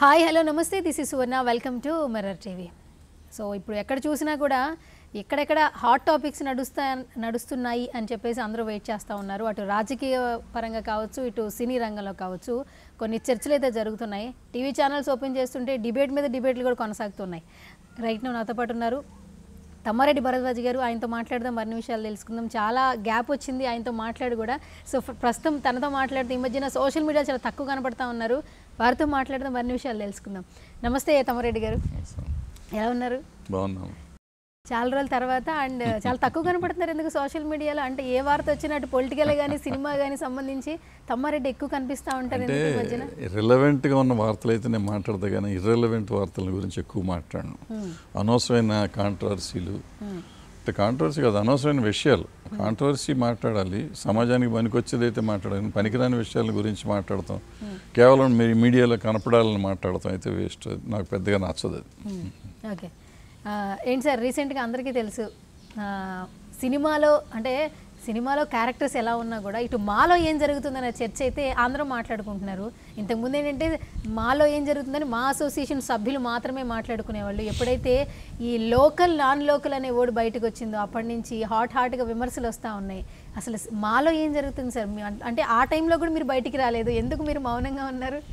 Hi hello నమస్తే this is Suvarna welcome to Mirror TV so ఇప్పుడు ఎక్కడ చూసినా కూడా ఎక్కడెక్కడ హాట్ టాపిక్స్ నడుస్తా నడుస్తున్నాయి అని చెప్పేసి అందరూ వెయిట్ చేస్తూ ఉన్నారు అటు రాజకీయ పరంగా కావచ్చు ఇటు సినీ రంగంలో కావచ్చు కొన్ని చర్చలు అయితే జరుగుతున్నాయి టీవీ ఛానల్స్ ఓపెన్ చేస్తుంటే డిబేట్ మీద డిబేట్లు కూడా కొనసాగుతున్నాయి రైట్ నా నాతో పాటు ఉన్నారు తమ్మారెడ్డి భరద్వాజ్ గారు ఆయనతో మాట్లాడదాం మరిన్ని విషయాలు తెలుసుకుందాం చాలా గ్యాప్ వచ్చింది ఆయనతో మాట్లాడి కూడా సో ఫ- ప్రస్తుతం తనతో మాట్లాడితే ఈ మధ్యన సోషల్ మీడియా చాలా తక్కువ కనపడతా ఉన్నారు వారితో మాట్లాడదాం మరిన్ని విషయాలు తెలుసుకుందాం నమస్తే తమ్మారెడ్డి గారు ఎలా ఉన్నారు బాగున్నాము చాలా రోజుల తర్వాత అండ్ చాలా తక్కువ కనపడుతున్నారు ఎందుకు సోషల్ మీడియాలో అంటే ఏ వార్త వచ్చినా అటు పొలిటికల్ కానీ సినిమా కానీ సంబంధించి తమ్మారెడ్డి ఎక్కువ కనిపిస్తూ ఉంటారు అంటే ఎందుకు ఈ మధ్యన రిలవెంట్గా ఉన్న వార్తలు అయితే నేను మాట్లాడతా కానీ ఇర్రెలవెంట్ వార్తల గురించి ఎక్కువ మాట్లాడను అనవసరమైన కాంట్రవర్సీలు అంటే కాంట్రవర్సీ కాదు అనవసరమైన విషయాలు కాంట్రవర్సీ మాట్లాడాలి సమాజానికి పనికొచ్చేది అయితే మాట్లాడాలి పనికిరాని విషయాల గురించి మాట్లాడతాం కేవలం మీ మీడియాలో కనపడాలని మాట్లాడతాం అయితే వేస్ట్ నాకు పెద్దగా నచ్చదు అది ఓకే ఆ, ఏంటి సార్ రీసెంట్గా అందరికీ తెలుసు ఆ, సినిమాలో అంటే సినిమాలో క్యారెక్టర్స్ ఎలా ఉన్నా కూడా ఇటు మాలో ఏం జరుగుతుందనే చర్చ అయితే అందరూ మాట్లాడుకుంటున్నారు ఇంతకుముందు ఏంటంటే మాలో ఏం జరుగుతుందని మా అసోసియేషన్ సభ్యులు మాత్రమే మాట్లాడుకునేవాళ్ళు ఎప్పుడైతే ఈ లోకల్ నాన్ లోకల్ అనే వర్డ్ బయటకు వచ్చిందో అప్పటి నుంచి హాట్ హాట్గా విమర్శలు వస్తూ ఉన్నాయి అసలు మాలో ఏం జరుగుతుంది సార్ మీ- అంటే ఆ టైంలో కూడా మీరు బయటికి రాలేదు ఎందుకు మీరు మౌనంగా ఉన్నారు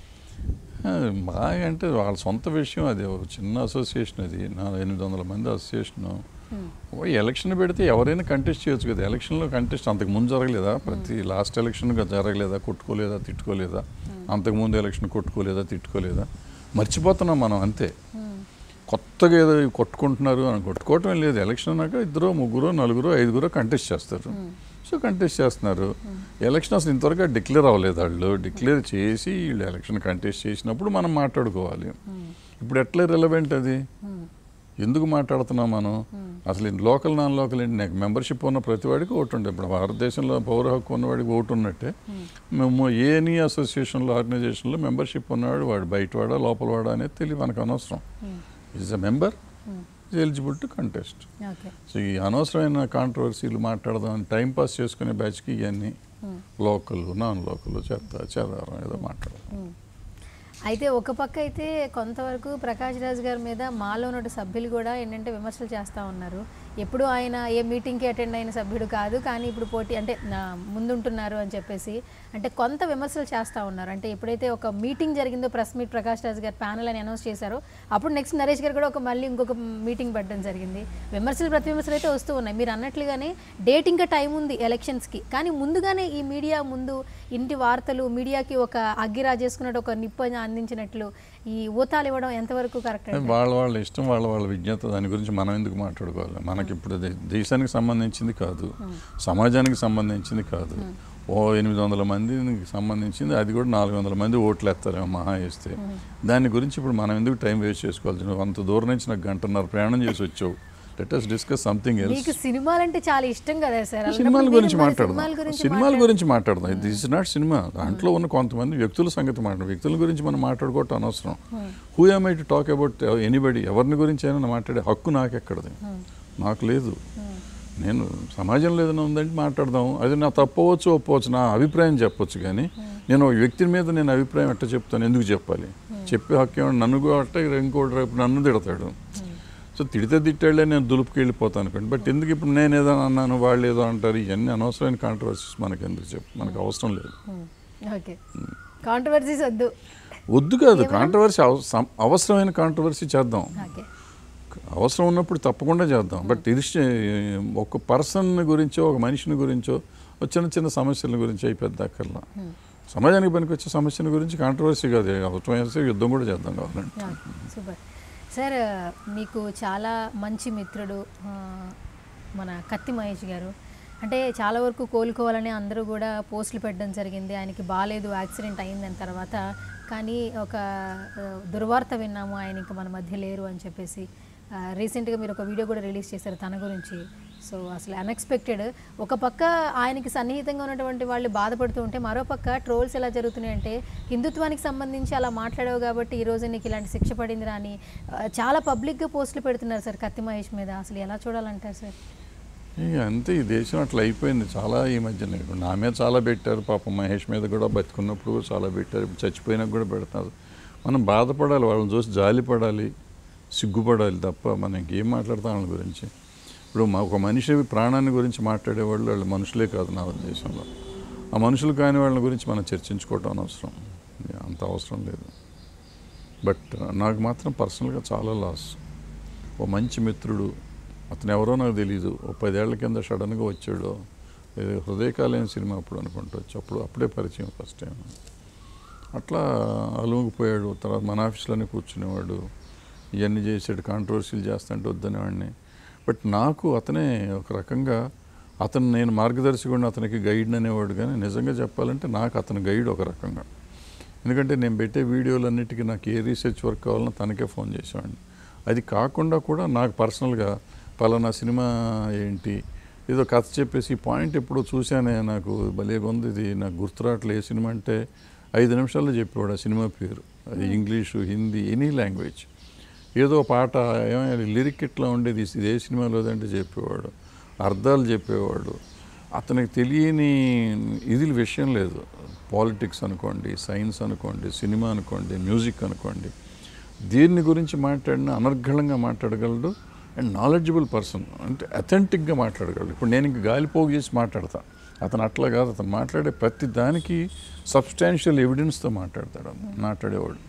ఆ, బాగా అంటే వాళ్ళ సొంత విషయం అది ఒక చిన్న అసోసియేషన్ అది నా ఎనిమిది వందల మంది అసోసియేషన్ ఓ ఎలక్షన్ పెడితే ఎవరైనా కంటెస్ట్ చేయొచ్చు కదా ఎలక్షన్లో కంటెస్ట్ అంతకు ముందు జరగలేదా ప్రతి లాస్ట్ ఎలక్షన్ జరగలేదా కొట్టుకోలేదా తిట్టుకోలేదా అంతకు ముందు ఎలక్షన్ కొట్టుకోలేదా తిట్టుకోలేదా మర్చిపోతున్నాం మనం అంతే కొత్తగా ఏదో కొట్టుకుంటున్నారు అని కొట్టుకోవటం ఏం లేదు ఎలక్షన్ అన్నాక ఇద్దరు ముగ్గురు నలుగురు ఐదుగురు కంటెస్ట్ చేస్తారు సో కంటెస్ట్ చేస్తున్నారు ఎలక్షన్ అసలు ఇంతవరకు డిక్లేర్ అవ్వలేదు వాళ్ళు డిక్లేర్ చేసి వీళ్ళు ఎలక్షన్ కంటెస్ట్ చేసినప్పుడు మనం మాట్లాడుకోవాలి ఇప్పుడు ఎట్లా రిలవెంట్ అది ఎందుకు మాట్లాడుతున్నాం మనం అసలు లోకల్ నాన్ లోకల్ ఏంటి నాకు మెంబర్షిప్ ఉన్న ప్రతి వాడికి ఓటు ఉండే ఇప్పుడు భారతదేశంలో పౌర హక్కు ఉన్నవాడికి ఓటు ఉన్నట్టే మేము ఏ ఎనీ అసోసియేషన్లో ఆర్గనైజేషన్లో మెంబర్షిప్ ఉన్నవాడు వాడు బయటవాడా లోపలవాడా అనేది తెలియదు మనకు అనవసరం is a member is eligible to contest okay so ఈ అనవసరమైన కాంట్రవర్సీలు మాట్లాడదాం టైం పాస్ చేసుకునే బ్యాచ్కి ఇవన్నీ లోకల్ నాన్ లోకల్ చెత్త చెదారం ఏదో మాట్లాడదాం అయితే ఒక పక్క అయితే కొంతవరకు ప్రకాష్ రాజ్ గారి మీద మాలో ఉన్న సభ్యులు కూడా ఏంటంటే విమర్శలు చేస్తూ ఉన్నారు ఎప్పుడు ఆయన ఏ మీటింగ్కి అటెండ్ అయిన సభ్యుడు కాదు కానీ ఇప్పుడు పోటీ అంటే నా ముందుంటున్నారు అని చెప్పేసి అంటే కొంత విమర్శలు చేస్తూ ఉన్నారు అంటే ఎప్పుడైతే ఒక మీటింగ్ జరిగిందో ప్రెస్ మీట్ ప్రకాష్ రాజ్ గారు ప్యానల్ అని అనౌన్స్ చేశారో అప్పుడు నెక్స్ట్ నరేష్ గారు కూడా ఒక మళ్ళీ ఇంకొక మీటింగ్ పెట్టడం జరిగింది విమర్శలు ప్రతి విమర్శలు అయితే వస్తూ ఉన్నాయి మీరు అన్నట్లుగానే డేట్ ఇంకా టైం ఉంది ఎలక్షన్స్కి కానీ ముందుగానే ఈ మీడియా ముందు ఇంటి వార్తలు మీడియాకి ఒక అగ్గి రాజేసుకున్నట్టు ఒక నిప్పు అందించినట్లు ఈ ఊతాలు ఇవ్వడం ఎంతవరకు కరెక్ట్ వాళ్ళ వాళ్ళ ఇష్టం వాళ్ళ వాళ్ళ విజ్ఞత దాని గురించి మనం ఎందుకు మాట్లాడుకోవాలి మనకి ఇప్పుడు దే- దేశానికి సంబంధించింది కాదు సమాజానికి సంబంధించింది కాదు ఓ ఎనిమిది వందల మందికి సంబంధించింది అది కూడా నాలుగు వందల మంది ఓట్లు వేస్తారేమో మహా వేస్తే దాని గురించి ఇప్పుడు మనం ఎందుకు టైం వేస్ట్ చేసుకోవాలి నువ్వు అంత దూరం నుంచి నాకు గంటన్నర ప్రయాణం చేసి వచ్చావు let us discuss something else మీకు సినిమాలంటే చాలా ఇష్టం కదా సార్ అలాంటప్పుడు సినిమాల మీరు గురించి మరి మాట్లాడదాం సినిమాల గురించి సినిమాల గురించి మాట్లాడదాం దిస్ ఇస్ నాట్ సినిమా దాంట్లో ఉన్న కొంతమంది వ్యక్తుల సంగతి మాట్లాడు వ్యక్తుల గురించి మనం మాట్లాడుకోవటం అనవసరం who am I to talk about anybody ఎవరిని గురించి అయినా మాట్లాడే హక్కు నాకు ఎక్కడది నాకు లేదు నేను సమాజంలో ఏదైనా ఉందంటే మాట్లాడదాం అది నా తప్పవచ్చు ఒప్పవచ్చు నా అభిప్రాయం చెప్పొచ్చు కానీ నేను ఒక వ్యక్తి మీద నేను అభిప్రాయం ఎట్ట చెప్తాను ఎందుకు చెప్పాలి చెప్పే హక్కు ఏమన్నా నన్ను కూడా అట్ట ఇంకోటి రేపు నన్ను తిడతాడు సో తిడితే తిట్టాళ్లే నేను దులుపుకి వెళ్ళిపోతాను అనుకోండి బట్ ఎందుకు ఇప్పుడు నేను ఏదో అన్నాను వాళ్ళు ఏదో అంటారు ఇవన్నీ అనవసరమైన కాంట్రవర్సీస్ మనకి ఎందుకు చెప్పు మనకు అవసరం లేదు ఓకే కాంట్రవర్సీస్ వద్దు వద్దు కాదు కాంట్రవర్సీ అవసరమైన కాంట్రవర్సీ చేద్దాం ఓకే అవసరం ఉన్నప్పుడు తప్పకుండా చేద్దాం బట్ ఇది ఒక పర్సన్ గురించో ఒక మనిషిని గురించో ఒక చిన్న చిన్న సమస్యల గురించి అయి పెద్ద అక్కర్లా సమాజానికి పనికొచ్చే సమస్యల గురించి కాంట్రవర్సీ కాదు అవసరమైతే యుద్ధం కూడా చేద్దాం కావాలంటే సూపర్ సార్ మీకు చాలా మంచి మిత్రుడు ఆ, మన కత్తి మహేష్ గారు అంటే చాలా వరకు కోలుకోవాలని అందరూ కూడా పోస్టులు పెట్టడం జరిగింది ఆయనకి బాగాలేదు యాక్సిడెంట్ అయిందని తర్వాత కానీ ఒక ఆ, దుర్వార్త విన్నాము ఆయన ఇంకా మన మధ్య లేరు అని చెప్పేసి రీసెంట్గా మీరు ఒక వీడియో కూడా రిలీజ్ చేశారు తన గురించి సో అసలు అన్ఎక్స్పెక్టెడ్ ఒక పక్క ఆయనకి సన్నిహితంగా ఉన్నటువంటి వాళ్ళు బాధపడుతూ ఉంటే మరో పక్క ట్రోల్స్ ఎలా జరుగుతున్నాయంటే హిందుత్వానికి సంబంధించి అలా మాట్లాడావు కాబట్టి ఈ రోజు నీకు ఇలాంటి శిక్ష పడిందిరా అని ఆ, చాలా పబ్లిక్గా పోస్టులు పెడుతున్నారు సార్ కత్తి మహేష్ మీద అసలు ఎలా చూడాలంటారు సార్ ఇక అంతే ఈ దేశం అట్లా అయిపోయింది చాలా ఈ మధ్యన ఇప్పుడు నా మీద చాలా పెట్టారు పాపం మహేష్ మీద కూడా బతుకున్నప్పుడు కూడా చాలా పెట్టారు ఇప్పుడు చచ్చిపోయినాక కూడా పెడతారు మనం బాధపడాలి వాళ్ళని చూసి జాలిపడాలి సిగ్గుపడాలి తప్ప మనం ఇంకేం మాట్లాడతాం వాళ్ళ గురించి ఇప్పుడు మా ఒక మనిషి ప్రాణాన్ని గురించి మాట్లాడేవాళ్ళు వాళ్ళు మనుషులే కాదు నా ఉద్దేశంలో ఆ మనుషులు కాని వాళ్ళ గురించి మనం చర్చించుకోవటం అనవసరం అంత అవసరం లేదు బట్ నాకు మాత్రం పర్సనల్గా చాలా లాస్ ఓ మంచి మిత్రుడు అతను ఎవరో నాకు తెలియదు ఓ పదేళ్ల కింద సడన్గా వచ్చాడు ఏదో హృదయకాలయం సినిమా అప్పుడు అనుకుంటవచ్చు అప్పుడు అప్పుడే పరిచయం ఫస్ట్ టైం అట్లా అలుముకుపోయాడు తర్వాత మన ఆఫీస్లోనే కూర్చునేవాడు ఇవన్నీ చేసాడు కాంట్రవర్సీలు చేస్తుంటే వద్దనేవాడిని బట్ నాకు అతనే ఒక రకంగా అతను నేను మార్గదర్శకుడిని అతనికి గైడ్ అనేవాడు కానీ నిజంగా చెప్పాలంటే నాకు అతను గైడ్ ఒక రకంగా ఎందుకంటే నేను పెట్టే వీడియోలన్నిటికీ నాకు ఏ రీసెర్చ్ వర్క్ కావాలన్నా తనకే ఫోన్ చేసేవాడిని అది కాకుండా కూడా నాకు పర్సనల్గా పలానా సినిమా ఏంటి ఏదో కథ చెప్పేసి ఈ పాయింట్ ఎప్పుడో చూశానే నాకు భలేగా ఉంది ఇది నాకు గుర్తురావట్లే ఏ సినిమా అంటే ఐదు నిమిషాల్లో చెప్పేవాడు ఆ సినిమా పేరు అది ఇంగ్లీషు హిందీ ఎనీ లాంగ్వేజ్ ఏదో పాట ఏమైనా లిరిక్ ఇట్లా ఉండేది ఇది ఏ సినిమాలో అంటే చెప్పేవాడు అర్థాలు చెప్పేవాడు అతనికి తెలియని ఇది విషయం లేదు పాలిటిక్స్ అనుకోండి సైన్స్ అనుకోండి సినిమా అనుకోండి మ్యూజిక్ అనుకోండి దీన్ని గురించి మాట్లాడిన అనర్గళంగా మాట్లాడగలడు అండ్ నాలెడ్జబుల్ పర్సన్ అంటే అథెంటిక్గా మాట్లాడగలడు ఇప్పుడు నేను ఇంక గాలిపోగు చేసి మాట్లాడతా అతను అట్లా కాదు అతను మాట్లాడే ప్రతి దానికి సబ్స్టాన్షియల్ ఎవిడెన్స్తో మాట్లాడతాడు అతను, మాట్లాడేవాడు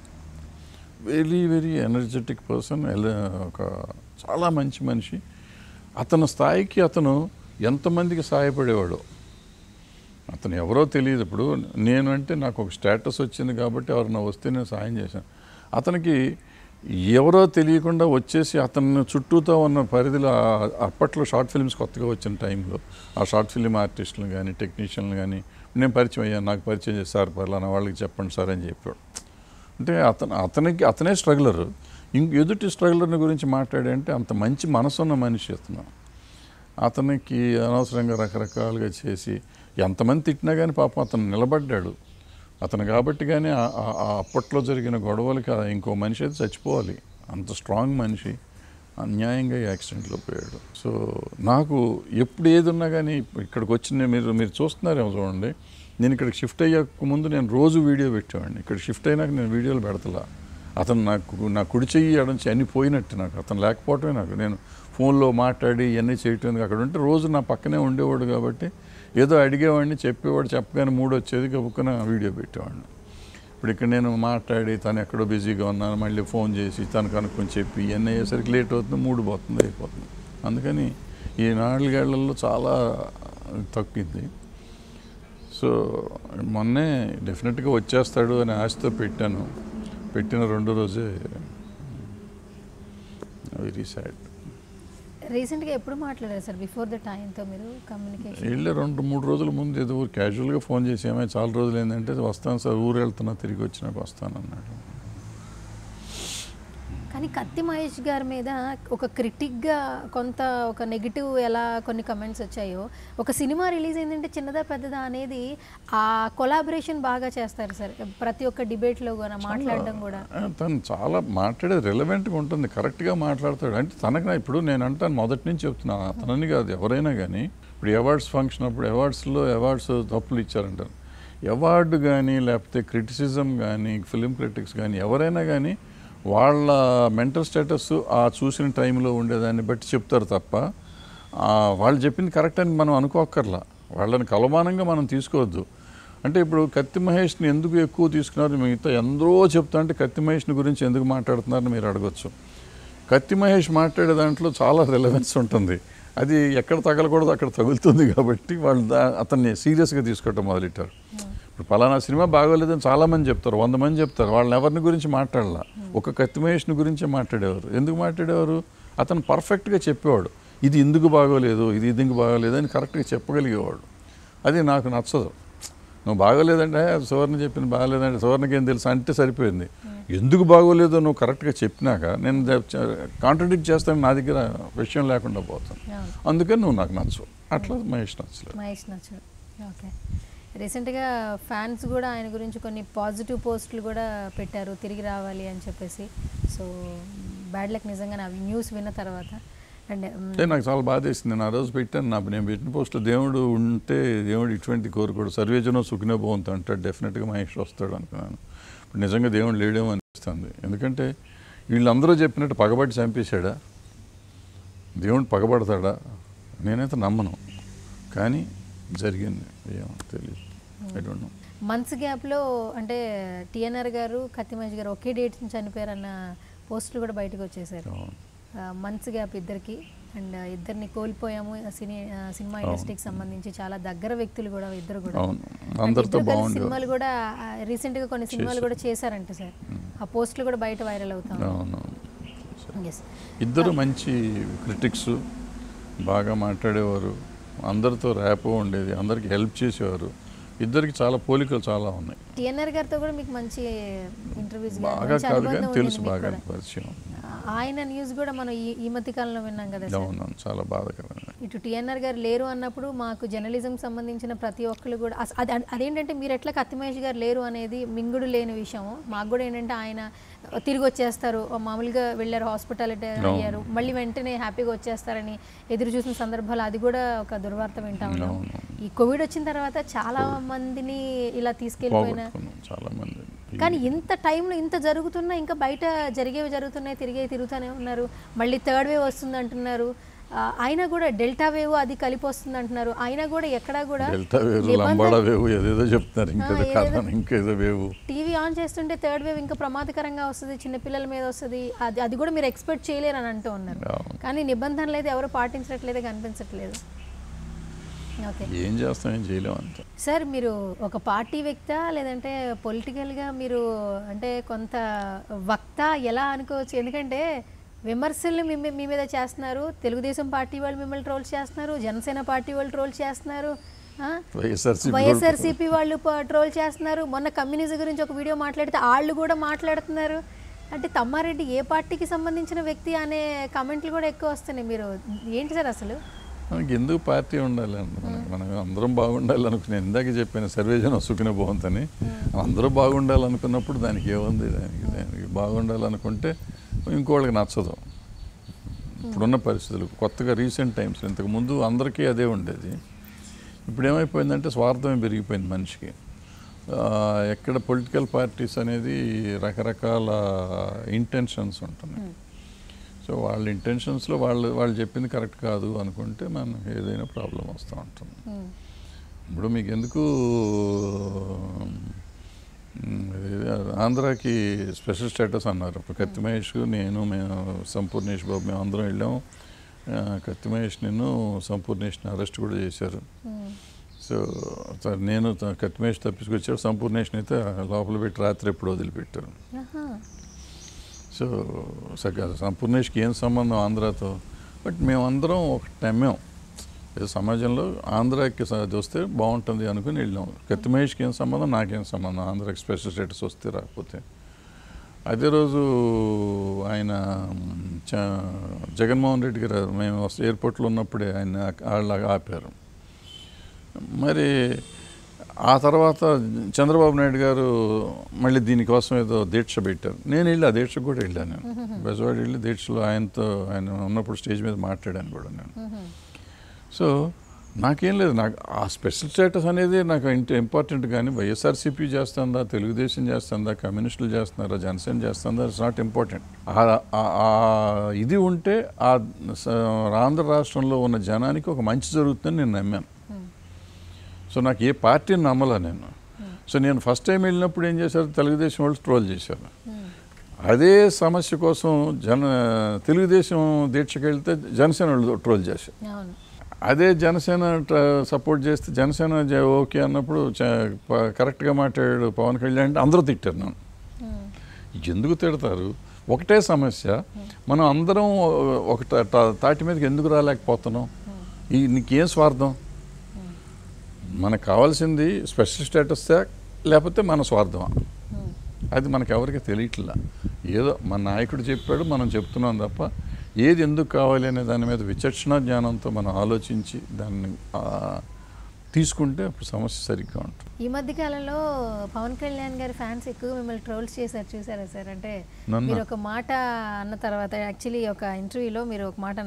వెరీ వెరీ ఎనర్జెటిక్ పర్సన్ ఒక చాలా మంచి మనిషి అతని స్థాయికి అతను ఎంతమందికి సహాయపడేవాడు అతను ఎవరో తెలియదు ఇప్పుడు నేను అంటే నాకు ఒక స్టేటస్ వచ్చింది కాబట్టి ఎవరన్నా వస్తే నేను సాయం చేశాను అతనికి ఎవరో తెలియకుండా వచ్చేసి అతను చుట్టూతో ఉన్న పరిధిలో ఆ- అప్పట్లో షార్ట్ ఫిల్మ్స్ కొత్తగా వచ్చిన టైంలో ఆ షార్ట్ ఫిల్మ్ ఆర్టిస్టులు కానీ టెక్నీషియన్లు కానీ నేను పరిచయం అయ్యాను నాకు పరిచయం చేసి సార్ పలానా వాళ్ళకి చెప్పండి సార్ అని చెప్పాడు అంటే అతను అతనికి అతనే స్ట్రగులర్ ఇంక ఎదుటి స్ట్రగులర్ని గురించి మాట్లాడే అంటే అంత మంచి మనసున్న మనిషి అతను అతనికి అనవసరంగా రకరకాలుగా చేసి ఎంతమంది తిట్టినా కానీ పాపం అతను నిలబడ్డాడు అతను కాబట్టి కానీ ఆ- ఆ- ఆ అప్పట్లో జరిగిన గొడవలకి ఆ ఇంకో మనిషి అయితే చచ్చిపోవాలి అంత స్ట్రాంగ్ మనిషి అన్యాయంగా ఈ యాక్సిడెంట్లో పోయాడు సో నాకు ఎప్పుడు ఏది ఉన్నా కానీ ఇక్కడికి వచ్చిన మీరు మీరు చూస్తున్నారేమో చూడండి నేను ఇక్కడికి షిఫ్ట్ అయ్యాక ముందు నేను రోజు వీడియో పెట్టేవాడిని ఇక్కడ షిఫ్ట్ అయినాక నేను వీడియోలు పెడతలా అతను నాకు నా కుడి చెయ్యి ఎడంచి అన్ని పోయినట్టు నాకు అతను లేకపోవటమే నాకు నేను ఫోన్లో మాట్లాడి ఇవన్నీ చేయటం అక్కడ ఉంటే రోజు నా పక్కనే ఉండేవాడు కాబట్టి ఏదో అడిగేవాడిని చెప్పేవాడు చెప్పగానే మూడు వచ్చేది గబుక్కున వీడియో పెట్టేవాడిని ఇప్పుడు ఇక్కడ నేను మాట్లాడి తను ఎక్కడో బిజీగా ఉన్నాను మళ్ళీ ఫోన్ చేసి తను కనుక్కొని చెప్పి ఇవన్నీ అయ్యేసరికి లేట్ అవుతుంది మూడు పోతుంది అయిపోతుంది అందుకని ఈ నాలుగేళ్లలో చాలా తగ్గింది సో మొన్నే డెఫినెట్గా వచ్చేస్తాడు అని ఆశతో పెట్టాను పెట్టిన రెండో రోజే వెరీ సాడ్ రీసెంట్గా ఎప్పుడు మాట్లాడారు సార్ బిఫోర్ ద టైంతో మీరు కమ్యూనికేషన్ వెళ్ళే రెండు మూడు రోజుల ముందు ఏదో క్యాజువల్గా ఫోన్ చేసి ఏమైనా చాలా రోజులు ఏంటంటే వస్తాను సార్ ఊరు వెళ్తున్నా తిరిగి వచ్చినాక వస్తాను అన్నాడు కానీ కత్తి మహేష్ గారి మీద ఒక క్రిటిక్గా కొంత ఒక నెగిటివ్ ఎలా కొన్ని కమెంట్స్ వచ్చాయో ఒక సినిమా రిలీజ్ అయిందంటే చిన్నదా పెద్దదా అనేది ఆ కొలాబరేషన్ బాగా చేస్తారు సార్ ప్రతి ఒక్క డిబేట్లో కూడా మాట్లాడడం కూడా ఆ, తను చాలా మాట్లాడేది రెలవెంట్గా ఉంటుంది కరెక్ట్గా మాట్లాడతాడు అంటే తనకు నా- ఇప్పుడు నేను అంటాను మొదటి నుంచి చెప్తున్నా తనని కాదు ఎవరైనా కానీ ఇప్పుడు అవార్డ్స్ ఫంక్షన్ అప్పుడు అవార్డ్స్లో అవార్డ్స్ తప్పులు ఇచ్చారంటారు అవార్డు కానీ లేకపోతే క్రిటిసిజం కానీ ఫిలిం క్రిటిక్స్ కానీ ఎవరైనా కానీ వాళ్ళ మెంటల్ స్టేటస్ ఆ చూసిన టైంలో ఉండేదాన్ని బట్టి చెప్తారు తప్ప ఆ, వాళ్ళు చెప్పింది కరెక్ట్ అని మనం అనుకోక్కర్లా వాళ్ళని కలమానంగా మనం తీసుకోవద్దు అంటే ఇప్పుడు కత్తి మహేష్ని ఎందుకు ఎక్కువ తీసుకున్నారు మిగతా ఎందరో చెప్తా అంటే కత్తి మహేష్ని గురించి ఎందుకు మాట్లాడుతున్నారని మీరు అడగచ్చు కత్తి మహేష్ మాట్లాడే దాంట్లో చాలా రిలవెన్స్ ఉంటుంది అది ఎక్కడ తగలకూడదు అక్కడ తగులుతుంది కాబట్టి వాళ్ళు దా అతన్ని సీరియస్గా తీసుకోవటం మొదలెట్టారు ఇప్పుడు పలానా సినిమా బాగోలేదని చాలామంది చెప్తారు వంద మంది చెప్తారు వాళ్ళని ఎవరిని గురించి మాట్లాడాల ఒక కత్తి మహేష్ని గురించే మాట్లాడేవారు ఎందుకు మాట్లాడేవారు అతను పర్ఫెక్ట్గా చెప్పేవాడు ఇది ఎందుకు బాగోలేదు ఇది ఎందుకు బాగోలేదు అని కరెక్ట్గా చెప్పగలిగేవాడు అది నాకు నచ్చదు నువ్వు బాగోలేదంటే సువర్ణ చెప్పింది బాగోలేదంటే సువర్ణకి ఏం తెలుసు అంటే సరిపోయింది ఎందుకు బాగోలేదో నువ్వు కరెక్ట్గా చెప్పినాక నేను కాంట్రడిక్ట్ చేస్తాను నా దగ్గర విషయం లేకుండా పోతాను అవును. అందుకని నువ్వు నాకు నచ్చవు అట్లా మహేష్ నచ్చలేదు మహేష్ నచ్చడు ఓకే రీసెంట్గా ఫ్యాన్స్ కూడా ఆయన గురించి కొన్ని పాజిటివ్ పోస్టులు కూడా పెట్టారు తిరిగి రావాలి అని చెప్పేసి సో బ్యాడ్ లక్ నిజంగా నా న్యూస్ విన్న తర్వాత అండ్ అంటే నాకు చాలా బాధ వేసింది నేను ఆ రోజు పెట్టాను నాకు నేను పెట్టిన పోస్ట్లో దేవుడు ఉంటే దేవుడు ఇటువంటి కోరుకోడు సర్వేజనో సుఖినో భవంతు అంటాడు డెఫినెట్గా మహేష్ వస్తాడు అనుకున్నాను ఇప్పుడు నిజంగా దేవుడు లేడేమో అనిపిస్తుంది ఎందుకంటే వీళ్ళందరూ చెప్పినట్టు పగబట్టి చంపేశాడా దేవుడు పగబడతాడా నేనైతే నమ్మను కానీ జరిగింది ఏమో తెలియదు ఐ డోంట్ నో మంత్స్ గ్యాప్లో అంటే టిఎన్ఆర్ గారు కత్తిమేష్ గారు ఒకే డేట్ నుంచి చనిపోయారన్న పోస్టులు కూడా బయటకు వచ్చేసారు మంత్స్ గ్యాప్ ఇద్దరికి అండ్ ఇద్దరిని కోల్పోయాము సినీ ఆ, సినిమా ఇండస్ట్రీకి సంబంధించి చాలా దగ్గర వ్యక్తులు కూడా ఇద్దరు కూడా అవును అంటే అందరితో ఇద్దరు కలిసి బాగుండేవారు సినిమాలు కూడా రీసెంట్ గా కొన్ని సినిమాలు కూడా చేశారంట సార్ ఆ పోస్టులు కూడా బయట వైరల్ అవుతాం అవును ఎస్ ఇద్దరు మంచి క్రిటిక్స్ బాగా మాట్లాడేవారు అందరితో ర్యాపో ఉండేది అందరికి హెల్ప్ చేసేవారు ఇద్దరికి చాలా పోలికలు చాలా ఉన్నాయి టిఎన్ఆర్ గారితో కూడా మీకు మంచి ఇంటర్వ్యూస్ బాగా కాదు కానీ తెలుసు బాగా పరిచయం ఆయన న్యూస్ కూడా మనం ఈ ఈ మధ్య కాలంలో విన్నాం కదా సార్ అవును చాలా బాధాకరమైన ఇటు టిఎన్ఆర్ గారు లేరు అన్నప్పుడు మాకు జర్నలిజం సంబంధించిన ప్రతి ఒక్కరు కూడా అస- అది అదేంటంటే మీరు ఎట్లా కత్తి మహేష్ గారు లేరు అనేది మింగుడు లేని విషయం మాకు కూడా ఏంటంటే ఆయన తిరిగి వచ్చేస్తారు మామూలుగా వెళ్ళారు హాస్పిటాలిటీ అయ్యారు మళ్ళీ వెంటనే హ్యాపీగా వచ్చేస్తారని ఎదురు చూసిన సందర్భాలు అది కూడా ఒక దుర్వార్త వింటా ఉన్నాం అవును. ఈ కోవిడ్ వచ్చిన తర్వాత చాలా మందిని ఇలా తీసుకెళ్ళిపోయిన పోగొట్టుకున్నాం చాలా మంది కానీ ఇంత టైంలో ఇంత జరుగుతున్నా ఇంకా బయట జరిగేవి జరుగుతున్నాయి తిరిగే తిరుగుతూనే ఉన్నారు మళ్ళీ థర్డ్ వేవ్ వస్తుంది అంటున్నారు ఆ, అయినా కూడా డెల్టా వేవ్ అది కలిపి వస్తుంది అంటున్నారు అయినా కూడా ఎక్కడా కూడా డెల్టా వేరు నిబంధన- లంబాడా వేవు ఏదేదో చెప్తున్నారు ఇంకేదో ఆ, కాదు ఏదేదో. ఇంకేదో వేవు టీవీ ఆన్ చేస్తుంటే థర్డ్ వేవ్ ఇంకా ప్రమాదకరంగా వస్తుంది చిన్నపిల్లల మీద వస్తుంది అది అది కూడా మీరు ఎక్స్పెక్ట్ చేయలేరు అని అంటూ ఉన్నారు అవును. కానీ నిబంధనలు అయితే ఎవరు పాటించట్లేదు కనిపించట్లేదు ఓకే ఏం చేస్తాం ఏం చేయలేం అంత సార్ మీరు ఒక పార్టీ వ్యక్తా లేదంటే పొలిటికల్గా మీరు అంటే కొంత వక్త ఎలా అనుకోవచ్చు ఎందుకంటే విమర్శలు మీ మీ మీద చేస్తున్నారు తెలుగుదేశం పార్టీ వాళ్ళు మిమ్మల్ని ట్రోల్ చేస్తున్నారు జనసేన పార్టీ వాళ్ళు ట్రోల్ చేస్తున్నారు ఆ? వైఎస్ఆర్సీపీ వైఎస్ఆర్సీపీ వాళ్ళు ట్రోల్ చేస్తున్నారు మొన్న కమ్యూనిజం గురించి ఒక వీడియో మాట్లాడితే వాళ్ళు కూడా మాట్లాడుతున్నారు అంటే తమ్మారెడ్డి ఏ పార్టీకి సంబంధించిన వ్యక్తి అనే కామెంట్లు కూడా ఎక్కువ వస్తున్నాయి మీరు ఏంటి సార్ అసలు మనకి ఎందుకు పార్టీ ఉండాలి అండి మనకి మనం అందరం బాగుండాలి అనుకునే ఇందాక చెప్పిన సర్వేజన సుఖిన భవంతని అందరూ బాగుండాలి అనుకున్నప్పుడు దానికి ఏముంది దానికి దానికి బాగుండాలి అనుకుంటే ఇంకోళ్ళకి నచ్చదు ఇప్పుడున్న పరిస్థితులు కొత్తగా రీసెంట్ టైమ్స్ ఇంతకు ముందు అందరికీ అదే ఉండేది ఇప్పుడు ఏమైపోయిందంటే స్వార్థమే పెరిగిపోయింది మనిషికి ఆ, ఎక్కడ పొలిటికల్ పార్టీస్ అనేది రకరకాల ఇంటెన్షన్స్ ఉంటున్నాయి సో వాళ్ళ ఇంటెన్షన్స్లో వాళ్ళు వాళ్ళు చెప్పింది కరెక్ట్ కాదు అనుకుంటే మనం ఏదైనా ప్రాబ్లం వస్తూ ఉంటుంది ఉమ్, ఇప్పుడు మీకు ఎందుకు మ్, ఇది ఆంధ్రాకి స్పెషల్ స్టేటస్ అన్నారు ఇప్పుడు కత్తి మహేష్ నేను మేము సంపూర్ణేష్ బాబు మేము అందరం వెళ్ళాము ఆ, కత్తి మహేష్ నిన్ను సంపూర్ణేష్ని అరెస్ట్ కూడా చేశారు ఉమ్, సో సార్ నేను త- కత్తి మహేష్ తప్పించుకొచ్చాడు సంపూర్ణేష్ని అయితే లోపల పెట్టి రాత్రి ఎప్పుడు వదిలిపెట్టారు ఆహా, సో సగ సంపూర్ణేష్కి ఏం సంబంధం ఆంధ్రాతో బట్ మేమందరం ఒక టైమేం ఏదో సమాజంలో ఆంధ్రాకి స- అది వస్తే బాగుంటుంది అనుకుని వెళ్ళాం కత్తి మహేష్కి ఏం సంబంధం నాకేం సంబంధం ఆంధ్రాకి స్పెషల్ స్టేటస్ వస్తే రాకపోతే అదే రోజు ఆయన మ్, చ- జగన్మోహన్ రెడ్డి గారు మేము వస్తే ఎయిర్పోర్ట్లో ఉన్నప్పుడే ఆయన వాళ్ళు ఆపారు మరి ఆ తర్వాత చంద్రబాబు నాయుడు గారు మళ్ళీ దీనికోసం ఏదో దీక్ష పెట్టారు నేను వెళ్ళి ఆ దీక్షకు కూడా వెళ్ళాను నేను బెజవాడ వెళ్ళి దీక్షలో ఆయనతో ఆయన ఉన్నప్పుడు స్టేజ్ మీద మాట్లాడాను కూడా నేను ఉహు, సో నాకేం లేదు నాకు ఆ స్పెషల్ స్టేటస్ అనేది నాకు ఇంత ఇంపార్టెంట్ కానీ వైఎస్ఆర్సీపీ చేస్తుందా తెలుగుదేశం చేస్తుందా కమ్యూనిస్టులు చేస్తున్నారా జనసేన చేస్తుందా ఇట్స్ నాట్ ఇంపార్టెంట్ ఆ ఇది ఉంటే ఆ స- ఆంధ్ర రాష్ట్రంలో ఉన్న జనానికి ఒక మంచి జరుగుతుందని నేను నమ్మాను ఉమ్, సో నాకు ఏ పార్టీని నమ్మలా నేను సో నేను ఫస్ట్ టైం వెళ్ళినప్పుడు ఏం చేశారు తెలుగుదేశం వాళ్ళు ట్రోల్ చేశారు ఉమ్, అదే సమస్య కోసం జన తెలుగుదేశం దీక్షకి వెళ్తే జనసేన వాళ్ళు ట్రోల్ చేశారు అవును అదే జనసేన సపోర్ట్ చేస్తే జనసేన జ- ఓకే అన్నప్పుడు చ- ప- కరెక్ట్గా మాట్లాడాడు పవన్ కళ్యాణ్ అంటే అందరూ తిట్టారు నన్ను ఉమ్, ఎందుకు తిడతారు ఒకటే సమస్య మనం అందరం ఒక తా- తా- తాటి మీదకి ఎందుకు రాలేకపోతున్నాం ఈ నీకేం స్వార్థం మనకు కావాల్సింది స్పెషల్ స్టేటస్ లేకపోతే మన స్వార్థమా ఉమ్, అది మనకు ఎవరికి తెలియట్లా ఏదో మన నాయకుడు చెప్పాడు మనం చెప్తున్నాం తప్ప ఏది ఎందుకు కావాలి అనే దాని మీద విచక్షణ జ్ఞానంతో మనం ఆలోచించి దాన్ని ఆ, తీసుకుంటే అప్పుడు సమస్య సరిగ్గా ఉంటుంది ఈ మధ్య కాలంలో పవన్ కళ్యాణ్ గారి ఫ్యాన్స్ ఎక్కువ మిమ్మల్ని ట్రోల్స్ చేశారు చూసారా సార్ అంటే నన్నా? మీరు ఒక మాట అన్న తర్వాత యాక్చువల్లీ ఒక ఇంటర్వ్యూలో మీరు ఒక మాట అన్నారు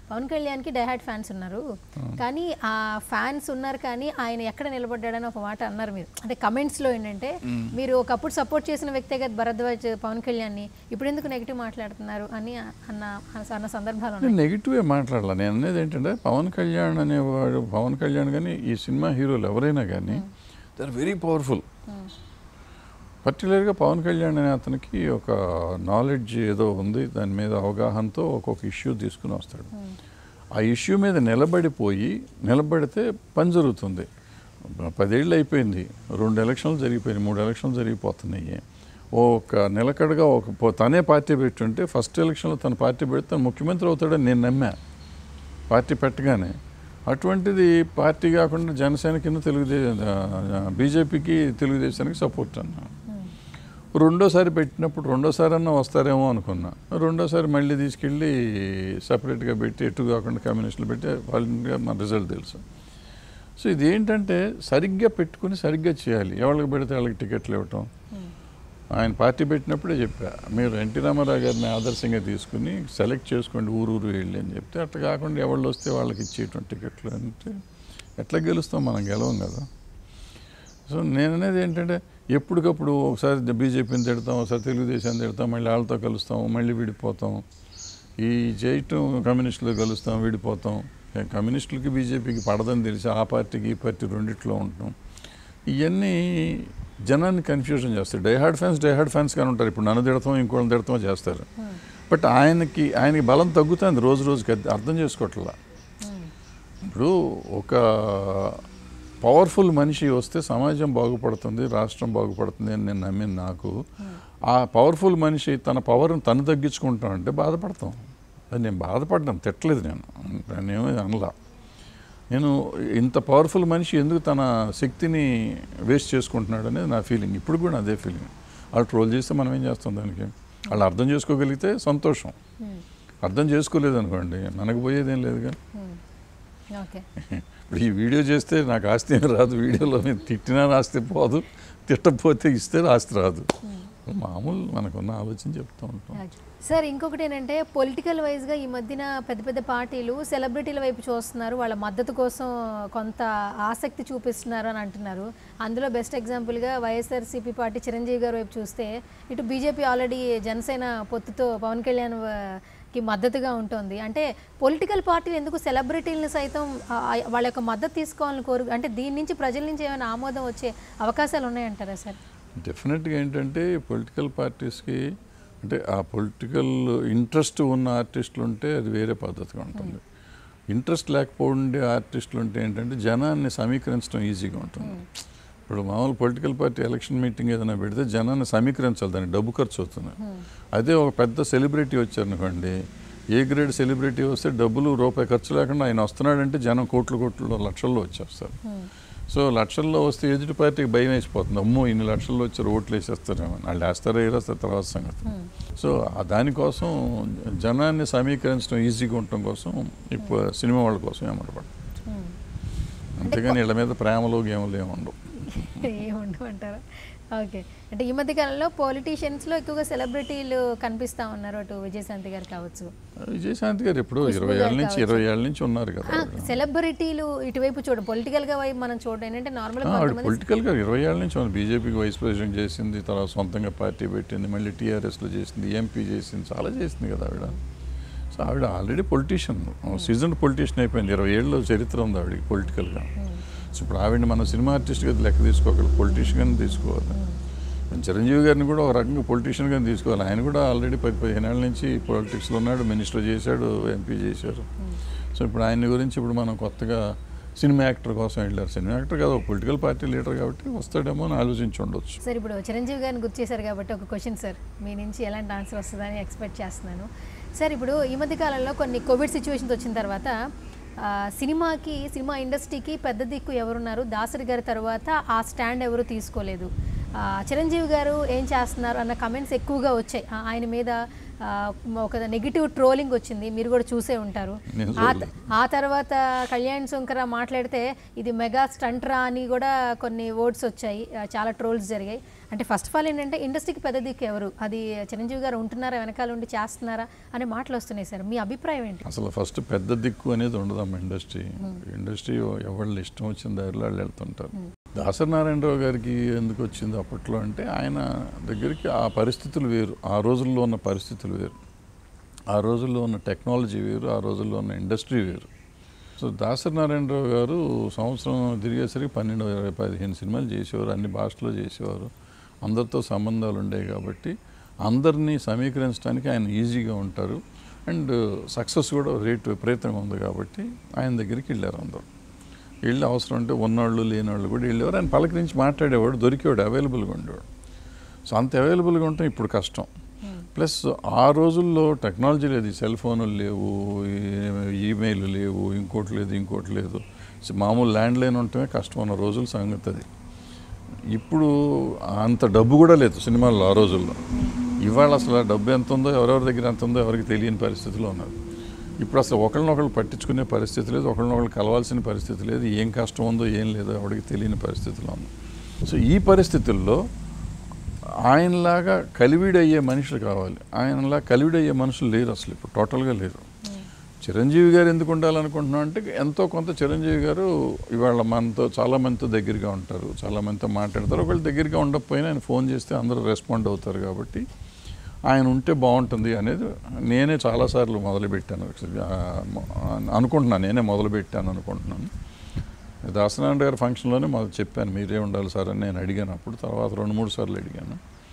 పవన్ కళ్యాణ్కి డైహార్డ్ ఫ్యాన్స్ ఉన్నారు కానీ ఆ ఫ్యాన్స్ ఉన్నారు కానీ ఆయన ఎక్కడ నిలబడ్డాడని ఒక మాట అన్నారు మీరు అంటే కమెంట్స్లో ఏంటంటే మీరు ఒకప్పుడు సపోర్ట్ చేసిన వ్యక్తే కదా భరద్వాజ్ పవన్ కళ్యాణ్ని ఇప్పుడు ఎందుకు నెగిటివ్ మాట్లాడుతున్నారు అని అన్న అన్న సందర్భాలు ఉన్నాయి నేను నెగిటివే మాట్లాడాల నేను అనేది ఏంటంటే పవన్ కళ్యాణ్ అనేవాడు పవన్ కళ్యాణ్ కానీ ఈ సినిమా హీరోలు ఎవరైనా కానీ దే ఆర్ వెరీ పవర్ఫుల్ పర్టికులర్గా పవన్ కళ్యాణ్ అనే అతనికి ఒక నాలెడ్జ్ ఏదో ఉంది దాని మీద అవగాహనతో ఒక్కొక్క ఇష్యూ తీసుకుని వస్తాడు ఆ ఇష్యూ మీద నిలబడిపోయి నిలబడితే పని జరుగుతుంది పదేళ్ళు అయిపోయింది రెండు ఎలక్షన్లు జరిగిపోయినాయి మూడు ఎలక్షన్లు జరిగిపోతున్నాయి ఒక నిలకడగా ఒక పో- తనే పార్టీ పెట్టుంటే ఫస్ట్ ఎలక్షన్లో తన పార్టీ పెడితే తను ముఖ్యమంత్రి అవుతాడని నేను నమ్మా పార్టీ పెట్టగానే అటువంటిది పార్టీ కాకుండా జనసేన కింద తెలుగుదేశం బీజేపీకి తెలుగుదేశానికి సపోర్ట్ అన్నా రెండోసారి పెట్టినప్పుడు రెండోసారి అన్నా వస్తారేమో అనుకున్నా రెండోసారి మళ్ళీ తీసుకెళ్ళి సపరేట్గా పెట్టి ఎటు కాకుండా కమ్యూనిస్టులు పెట్టి వాళ్ళకి మన రిజల్ట్ తెలుసు సో ఇది ఏంటంటే సరిగ్గా పెట్టుకుని సరిగ్గా చేయాలి ఎవరికి పెడితే వాళ్ళకి టికెట్లు ఇవ్వటం ఆయన పార్టీ పెట్టినప్పుడే చెప్పా మీరు ఎన్టీ రామారావు గారిని ఆదర్శంగా తీసుకుని సెలెక్ట్ చేసుకోండి ఊరు ఊరు వెళ్ళి అని చెప్తే అట్లా కాకుండా ఎవళ్ళు వస్తే వాళ్ళకి ఇచ్చేటువంటి టికెట్లు అంటే ఎట్లా గెలుస్తాం మనం గెలవం కదా సో నేను అనేది ఏంటంటే ఎప్పటికప్పుడు ఒకసారి బీజేపీని తిడతాం ఒకసారి తెలుగుదేశాన్ని తిడతాం మళ్ళీ వాళ్ళతో కలుస్తాం మళ్ళీ విడిపోతాం ఈ చేయటం కమ్యూనిస్టులు కలుస్తాం విడిపోతాం ఏ కమ్యూనిస్టులకి బీజేపీకి పడదని తెలిసి ఆ పార్టీకి ఈ పార్టీ రెండిట్లో ఉంటాం ఇవన్నీ జనాన్ని కన్ఫ్యూజన్ చేస్తాయి డైహార్డ్ ఫ్యాన్స్ డైహార్డ్ ఫ్యాన్స్ కానీ ఉంటారు ఇప్పుడు నన్ను తిడతాం ఇంకోళ్ళని తిడతాం చేస్తారు బట్ ఆయనకి ఆయనకి బలం తగ్గుతుంది రోజు రోజుకి అది అర్థం చేసుకోవట్లా ఇప్పుడు ఒక పవర్ఫుల్ మనిషి వస్తే సమాజం బాగుపడుతుంది రాష్ట్రం బాగుపడుతుంది అని నేను నమ్మిన నాకు ఆ పవర్ఫుల్ మనిషి తన పవర్ని తను తగ్గించుకుంటాం అంటే బాధపడతాం అది నేను బాధపడ్డాను తిట్టలేదు నేను నేనేమీ అనలా నేను ఇంత పవర్ఫుల్ మనిషి ఎందుకు తన శక్తిని వేస్ట్ చేసుకుంటున్నాడు అనేది నా ఫీలింగ్ ఇప్పుడు కూడా అదే ఫీలింగ్ వాళ్ళు ట్రోల్ చేస్తే మనం ఏం చేస్తాం దానికి వాళ్ళు అర్థం చేసుకోగలిగితే సంతోషం అర్థం చేసుకోలేదు అనుకోండి మనకు పోయేదేం లేదుగా ఓకే ఇప్పుడు ఈ వీడియో చేస్తే నాకు ఆస్తి ఏం రాదు వీడియోలో నేను తిట్టినా ఆస్తి పోదు తిట్టకపోతే ఇస్తే ఆస్తి రాదు మామూలు మనకున్న ఆలోచన చెప్తూ ఉంటాం సార్ ఇంకొకటి ఏంటంటే పొలిటికల్ వైజ్గా ఈ మధ్యన పెద్ద పెద్ద పార్టీలు సెలబ్రిటీల వైపు చూస్తున్నారు వాళ్ళ మద్దతు కోసం కొంత ఆసక్తి చూపిస్తున్నారు అని అంటున్నారు అందులో బెస్ట్ ఎగ్జాంపుల్గా వైఎస్ఆర్సీపీ పార్టీ చిరంజీవి గారి వైపు చూస్తే ఇటు బీజేపీ ఆల్రెడీ జనసేన పొత్తుతో పవన్ కళ్యాణ్ వ- కి మద్దతుగా ఉంటుంది అంటే పొలిటికల్ పార్టీలు ఎందుకు సెలబ్రిటీలను సైతం ఆ, ఆ, వాళ్ళ యొక్క మద్దతు తీసుకోవాలని కోరు అంటే దీని నుంచి ప్రజల నుంచి ఏమైనా ఆమోదం వచ్చే అవకాశాలు ఉన్నాయంటారా సార్ డెఫినెట్గా ఏంటంటే పొలిటికల్ పార్టీస్కి అంటే ఆ పొలిటికల్ ఇంట్రెస్ట్ ఉన్న ఆర్టిస్టులు ఉంటే అది వేరే పద్ధతిగా ఉంటుంది ఇంట్రెస్ట్ లేకపోండే ఆర్టిస్టులు ఉంటే ఏంటంటే జనాన్ని సమీకరించడం ఈజీగా ఉంటుంది ఇప్పుడు మామూలు పొలిటికల్ పార్టీ ఎలక్షన్ మీటింగ్ ఏదైనా పెడితే జనాన్ని సమీకరించాలి దానికి డబ్బు ఖర్చు అవుతుంది అదే ఒక పెద్ద సెలబ్రిటీ వచ్చారనుకోండి ఏ గ్రేడ్ సెలబ్రిటీ వస్తే డబ్బులు రూపాయి ఖర్చు లేకుండా ఆయన వస్తున్నాడంటే జనం కోట్లు కోట్లు లక్షల్లో వచ్చేస్తారు సో లక్షల్లో వస్తే ఎదుటి పార్టీకి భయం వేసిపోతుంది అమ్మో ఇన్ని లక్షల్లో వచ్చారు ఓట్లు వేసేస్తారేమో వాళ్ళు వేస్తారా వేరేస్తారు తర్వాత సంగతి సో ఆ దానికోసం జనాన్ని సమీకరించడం ఈజీగా ఉండటం కోసం ఇప్పుడు సినిమా వాళ్ళ కోసం ఏమన్నపడ అంతేగాని వీళ్ళ మీద ప్రేమలు గేమలు ఏమి ఉండవు ఏముండమంటారా ఓకే అంటే ఈ మధ్య కాలంలో పొలిటీషియన్స్లో ఎక్కువగా సెలబ్రిటీలు కనిపిస్తా ఉన్నారు అటు విజయశాంతి గారు కావచ్చు విజయశాంతి గారు ఇప్పుడు ఖుష్బూ ఇరవై గారు ఏళ్ళ నుంచి కావచ్చు. ఇరవై ఏళ్ళ నుంచి ఉన్నారు కదా ఆ, ఆవిడ. సెలబ్రిటీలు ఇటువైపు చూడ పొలిటికల్గా వైపు మనం చూడడం ఏంటంటే ఆ, నార్మల్గా ఆవిడ కొంతమంది పొలిటికల్గా ఇరవై ఏళ్ళ నుంచి ఉంది బీజేపీకి వైస్ ప్రెసిడెంట్ చేసింది తర్వాత సొంతంగా పార్టీ పెట్టింది మళ్ళీ టీఆర్ఎస్లో చేసింది ఎంపీ చేసింది చాలా చేసింది కదా ఆవిడ సో ఆవిడ ఆల్రెడీ పొలిటీషియన్ సీజన్ పొలిటీషియన్ అయిపోయింది ఇరవై ఏళ్ళు చరిత్ర ఉంది ఆవిడకి పొలిటికల్గా సో ఇప్పుడు ఆవిడని మనం సినిమా ఆర్టిస్ట్గా లెక్క తీసుకోగలం పొలిటీషియన్గానే తీసుకోవాలి చిరంజీవి గారిని కూడా ఒక రకంగా పొలిటీషియన్గా తీసుకోవాలి ఆయన కూడా ఆల్రెడీ పది పదిహేను ఏళ్ళ నుంచి పొలిటిక్స్లో ఉన్నాడు మినిస్టర్ చేశాడు ఎంపీ చేశారు సో ఇప్పుడు ఆయన గురించి ఇప్పుడు మనం కొత్తగా సినిమా యాక్టర్ కోసం వెళ్ళారు సినిమా యాక్టర్ కాదు పొలిటికల్ పార్టీ లీడర్ కాబట్టి వస్తాడేమో అని ఆలోచించి ఉండొచ్చు సార్ ఇప్పుడు చిరంజీవి గారిని గుర్తు చేశారు కాబట్టి ఒక క్వశ్చన్ సార్ మీ నుంచి ఎలాంటి ఆన్సర్ వస్తుందని ఎక్స్పెక్ట్ చేస్తున్నాను సార్ ఇప్పుడు ఈ మధ్య కాలంలో కొన్ని కోవిడ్ సిచ్యువేషన్స్ వచ్చిన తర్వాత ఆ, సినిమాకి సినిమా ఇండస్ట్రీకి పెద్ద దిక్కు ఎవరున్నారు దాసరి గారి తర్వాత ఆ స్టాండ్ ఎవరు తీసుకోలేదు ఆ, చిరంజీవి గారు ఏం చేస్తున్నారు అన్న కమెంట్స్ ఎక్కువగా వచ్చాయి ఆ, ఆయన మీద ఆ, ఒక నెగిటివ్ ట్రోలింగ్ వచ్చింది మీరు కూడా చూసే ఉంటారు నేను ఆ చూడలేదు. ఆ తర్వాత కళ్యాణ్ శంకర మాట్లాడితే ఇది మెగా స్టంట్రా అని కూడా కొన్ని వర్డ్స్ వచ్చాయి ఆ, చాలా ట్రోల్స్ జరిగాయి అంటే ఫస్ట్ ఆఫ్ ఆల్ ఏంటంటే ఇండస్ట్రీకి పెద్ద దిక్కు ఎవరు అది చిరంజీవి గారు ఉంటున్నారా వెనకాల ఉండి చేస్తున్నారా అనే మాటలు వస్తున్నాయి సార్ మీ అభిప్రాయం ఏంటి అసలు ఫస్ట్ పెద్ద దిక్కు అనేది ఉండదమ్మా ఇండస్ట్రీ ఇండస్ట్రీ ఎవళ్ళు ఇష్టం వచ్చిన దారిలో వాళ్ళు వెళ్తుంటారు దాసరి నారాయణరావు గారికి ఎందుకు వచ్చింది అప్పట్లో అంటే ఆయన దగ్గరికి ఆ పరిస్థితులు వేరు ఆ రోజుల్లో ఉన్న పరిస్థితులు వేరు ఆ రోజుల్లో ఉన్న టెక్నాలజీ వేరు ఆ రోజుల్లో ఉన్న ఇండస్ట్రీ వేరు సో దాసరి నారాయణరావు గారు సంవత్సరం తిరిగేసరికి పన్నెండు ఇరవై పదిహేను సినిమాలు చేసేవారు అన్ని భాషల్లో చేసేవారు అందరితో సంబంధాలు ఉండేవి కాబట్టి అందరినీ సమీకరించడానికి ఆయన ఈజీగా ఉంటారు అండ్ సక్సెస్ కూడా రేట్ విపరీతంగా ఉంది కాబట్టి ఆయన దగ్గరికి వెళ్ళారు అందరూ వెళ్ళి అవసరం అంటే ఉన్నవాళ్ళు లేనివాళ్ళు కూడా వెళ్ళేవారు ఆయన పలకరించి మాట్లాడేవాడు దొరికేవాడు అవైలబుల్గా ఉండేవాడు సో అంత అవైలబుల్గా ఉంటే ఇప్పుడు కష్టం ప్లస్ ఆ రోజుల్లో టెక్నాలజీ లేదు ఈ సెల్ ఫోన్లు లేవు ఈ- ఈమెయిల్ లేవు ఇంకోటి లేదు ఇంకోటి లేదు సో మామూలు ల్యాండ్ లైన్ ఉంటమే కష్టం ఉన్న రోజుల సంగతి అది ఇప్పుడు అంత డబ్బు కూడా లేదు సినిమాల్లో ఆ రోజుల్లో ఇవాళ అసలు ఆ డబ్బు ఎంత ఉందో ఎవరెవరి దగ్గర ఎంత ఉందో ఎవరికి తెలియని పరిస్థితిలో ఉన్నారు ఇప్పుడు అసలు ఒకరినొకరు పట్టించుకునే పరిస్థితి లేదు ఒకరినొకరు కలవాల్సిన పరిస్థితి లేదు ఏం కష్టం ఉందో ఏం లేదో ఎవరికి తెలియని పరిస్థితిలో ఉంది సో ఈ పరిస్థితుల్లో ఆయనలాగా కలివిడయ్యే మనుషులు కావాలి ఆయనలా కలివిడయ్యే మనుషులు లేరు అసలు ఇప్పుడు టోటల్గా లేరు చిరంజీవి గారు ఎందుకు ఉండాలనుకుంటున్నాం అంటే ఎంతో కొంత చిరంజీవి గారు ఇవాళ మనతో చాలా మందితో దగ్గరగా ఉంటారు చాలా మందితో మాట్లాడతారు ఒకళ్ళు దగ్గరగా ఉండకపోయినా ఆయన ఫోన్ చేస్తే అందరూ రెస్పాండ్ అవుతారు కాబట్టి ఆయన ఉంటే బాగుంటుంది అనేది నేనే చాలాసార్లు మొదలుపెట్టాను ఆ, అనుకుంటున్నాను నేనే మొదలుపెట్టాను అనుకుంటున్నాను దాసనారాయణ గారి ఫంక్షన్లోనే మొదలు చెప్పాను మీరే ఉండాలి సార్ అని నేను అడిగాను అప్పుడు తర్వాత రెండు మూడు సార్లు అడిగాను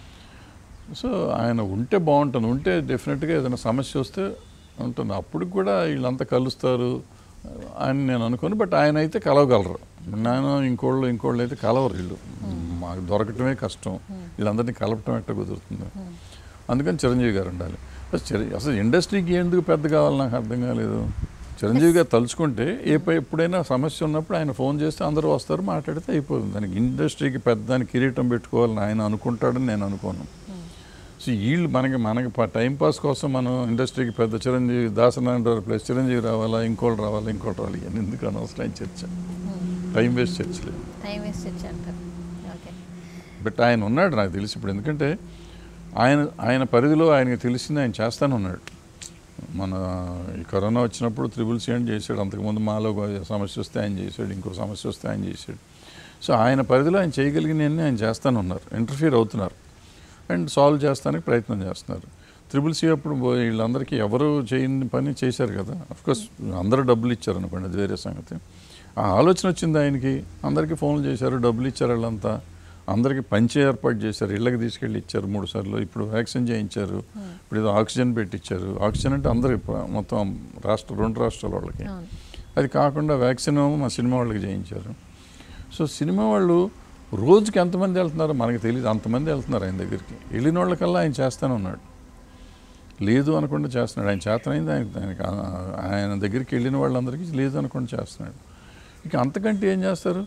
సో ఆయన ఉంటే బాగుంటుంది ఉంటే డెఫినెట్గా ఏదైనా సమస్య వస్తే ఉంటుంది అప్పుడు కూడా వీళ్ళంతా కలుస్తారు అని నేను అనుకోను బట్ ఆయన అయితే కలవగలరు నేను ఇంకోళ్ళు ఇంకోళ్ళు అయితే కలవరు వీళ్ళు మాకు దొరకటమే కష్టం వీళ్ళందరినీ కలపటం ఎట్ట కుదురుతుంది అందుకని చిరంజీవి గారు ఉండాలి అసలు చిర- అసలు ఇండస్ట్రీకి ఎందుకు పెద్ద కావాలి నాకు అర్థం కాలేదు చిరంజీవి గారు తలుచుకుంటే ఏ పై ఎప్పుడైనా సమస్య ఉన్నప్పుడు ఆయన ఫోన్ చేస్తే అందరూ వస్తారు మాట్లాడితే అయిపోతుంది దానికి ఇండస్ట్రీకి పెద్ద దానికి కిరీటం పెట్టుకోవాలని ఆయన అనుకుంటాడని నేను అనుకోను సో వీళ్ళు మనకి మనకి ప- టైం పాస్ కోసం మనం ఇండస్ట్రీకి పెద్ద చిరంజీవి దాసనారాయణ ప్లస్ చిరంజీవి రావాలా ఇంకోటి రావాలా ఇంకోటి రావాలి ఇవన్నీ ఎందుకు అనవసరం చర్చ టైం వేస్ట్ చర్చలేదు టైం వేస్ట్ వచ్చి అంటారు ఓకే బట్ ఆయన ఉన్నాడు నాకు తెలిసి ఇప్పుడు ఎందుకంటే ఆయన ఆయన పరిధిలో ఆయనకి తెలిసింది ఆయన చేస్తానే ఉన్నాడు మన ఈ కరోనా వచ్చినప్పుడు త్రిబుల్ సి అని చేశాడు అంతకుముందు మాలో ఒక సమస్య వస్తే ఆయన చేశాడు ఇంకో సమస్య వస్తే ఆయన చేశాడు సో ఆయన పరిధిలో ఆయన చేయగలిగినవన్నీ ఆయన చేస్తానే ఉన్నారు ఇంటర్ఫియర్ అవుతున్నారు అండ్ సాల్వ్ చేస్తానికి ప్రయత్నం చేస్తున్నారు త్రిబుల్ సి అప్పుడు బో- వీళ్ళందరికీ ఎవరు చేయని పని చేశారు కదా కోర్స్ అందరూ డబ్బులు ఇచ్చారు అనుకోండి అది వేరే సంగతి ఆ ఆలోచన వచ్చింది ఆయనకి అందరికీ ఫోన్లు చేశారు డబ్బులు ఇచ్చారు వాళ్ళంతా అందరికీ పంచే ఏర్పాటు చేశారు ఇళ్ళకి తీసుకెళ్ళి ఇచ్చారు మూడు సార్లు ఇప్పుడు వ్యాక్సిన్ చేయించారు ఇప్పుడు ఏదో ఆక్సిజన్ పెట్టించారు ఆక్సిజన్ అంటే అందరికి ప- మొత్తం రాష్ట్ర రెండు రాష్ట్రాల వాళ్ళకి అవును అది కాకుండా వ్యాక్సిన్ ఏమో మా సినిమా వాళ్ళకి చేయించారు సో సినిమా వాళ్ళు రోజుకి ఎంతమంది వెళ్తున్నారో మనకి తెలియదు అంతమంది వెళ్తున్నారు ఆయన దగ్గరికి వెళ్ళిన వాళ్ళకల్లా ఆయన చేస్తానే ఉన్నాడు లేదు అనకుండా చేస్తున్నాడు ఆయన చేతనైంది ఆయన ఆయనకి ఆ- ఆయన దగ్గరికి వెళ్ళిన వాళ్ళందరికీ లేదు అనకుండా చేస్తున్నాడు ఇక అంతకంటే ఏం చేస్తారు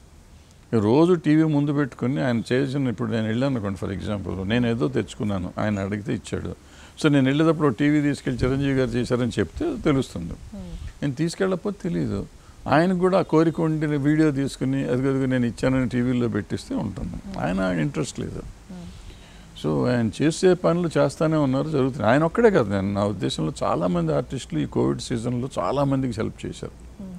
ఇక రోజు టీవీ ముందు పెట్టుకుని ఆయన చేసిన ఇప్పుడు నేను వెళ్ళాను అనుకోండి ఫర్ ఎగ్జాంపుల్ నేను ఏదో తెచ్చుకున్నాను ఆయన అడిగితే ఇచ్చాడు సో నేను వెళ్ళేటప్పుడు ఓ టీవీ తీసుకెళ్ళి చిరంజీవి గారు చేశారని చెప్తే తెలుస్తుంది నేను తీసుకెళ్ళకపోతే తెలియదు ఆయనకు కూడా ఆ కోరిక ఉండి వీడియో తీసుకుని అదిగదిగో నేను ఇచ్చానని టీవీలో పెట్టిస్తే ఉంటుంది ఆయన ఇంట్రెస్ట్ లేదు సో ఆయన చేసే పనులు చేస్తానే ఉన్నారు జరుగుతుంది ఆయన ఒక్కడే కాదు నేను నా ఉద్దేశంలో చాలామంది ఆర్టిస్టులు ఈ కోవిడ్ సీజన్లో చాలామందికి హెల్ప్ చేశారు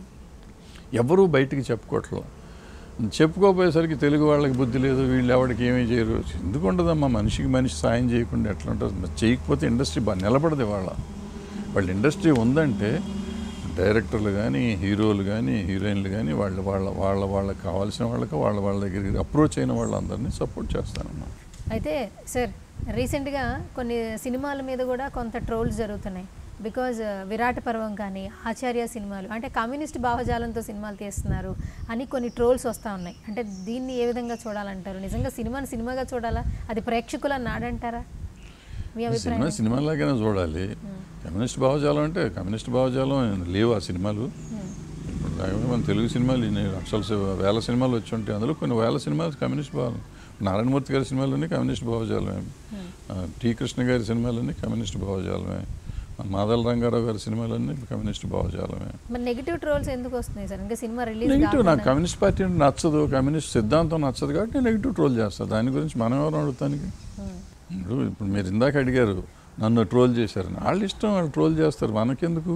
ఎవరూ బయటికి చెప్పుకోవట్లేదు చెప్పుకోపోయేసరికి తెలుగు వాళ్ళకి బుద్ధి లేదు వీళ్ళు ఎవరికి ఏమీ చేయరు ఎందుకు ఉండదమ్మా మనిషికి మనిషి సాయం చేయకుండా ఎట్లా ఉంటుంది మరి చేయకపోతే ఇండస్ట్రీ బాగా నిలబడదు వాళ్ళ వాళ్ళ ఇండస్ట్రీ ఉందంటే డైరెక్టర్లు కానీ హీరోలు కానీ హీరోయిన్లు కానీ వాళ్ళు వాళ్ళ వాళ్ళ వాళ్ళకి కావాల్సిన వాళ్ళకి వాళ్ళ వాళ్ళ దగ్గరికి అప్రోచ్ అయిన వాళ్ళందరినీ సపోర్ట్ చేస్తానమ్మా అయితే సార్ రీసెంట్గా కొన్ని సినిమాల మీద కూడా కొంత ట్రోల్స్ జరుగుతున్నాయి బికాజ్ విరాట పర్వం కానీ ఆచార్య సినిమాలు అంటే కమ్యూనిస్ట్ భావజాలంతో సినిమాలు తీస్తున్నారు అని కొన్ని ట్రోల్స్ వస్తూ ఉన్నాయి అంటే దీన్ని ఏ విధంగా చూడాలంటారు నిజంగా సినిమాని సినిమాగా చూడాలా అది ప్రేక్షకుల నాడంటారా మీ సినిమా అభిప్రాయం సినిమాలాగానే చూడాలి కమ్యూనిస్ట్ భావజాలం అంటే కమ్యూనిస్ట్ భావజాలం లేవు ఆ సినిమాలు ఇప్పుడు దాదాపు మన తెలుగు సినిమాలు ఇన్ని లక్షల సి- వేల సినిమాలు వచ్చి ఉంటాయి అందులో కొన్ని వేల సినిమాలు కమ్యూనిస్ట్ భావం నారాయణమూర్తి గారి సినిమాలోనే కమ్యూనిస్ట్ భావజాలం ఆ, టి కృష్ణ గారి సినిమాలన్నీ కమ్యూనిస్ట్ భావజాలమే ఆ, మాదల రంగారావు గారి సినిమాలన్నీ కమ్యూనిస్ట్ భావజాలమే మరి నెగిటివ్ ట్రోల్స్ ఎందుకు వస్తున్నాయి సార్ ఇంకా సినిమా రిలీజ్ నెగిటివ్ నాకు కమ్యూనిస్ట్ పార్టీ అంటే నచ్చదు కమ్యూనిస్ట్ సిద్ధాంతం నచ్చదు కాబట్టి నేను నెగిటివ్ ట్రోల్ చేస్తాను దాని గురించి మనం ఎవరు అడుగుతానికి ఇప్పుడు ఇప్పుడు మీరు ఇందాక అడిగారు నన్ను ట్రోల్ చేశారని వాళ్ళ ఇష్టం వాళ్ళు ట్రోల్ చేస్తారు మనకెందుకు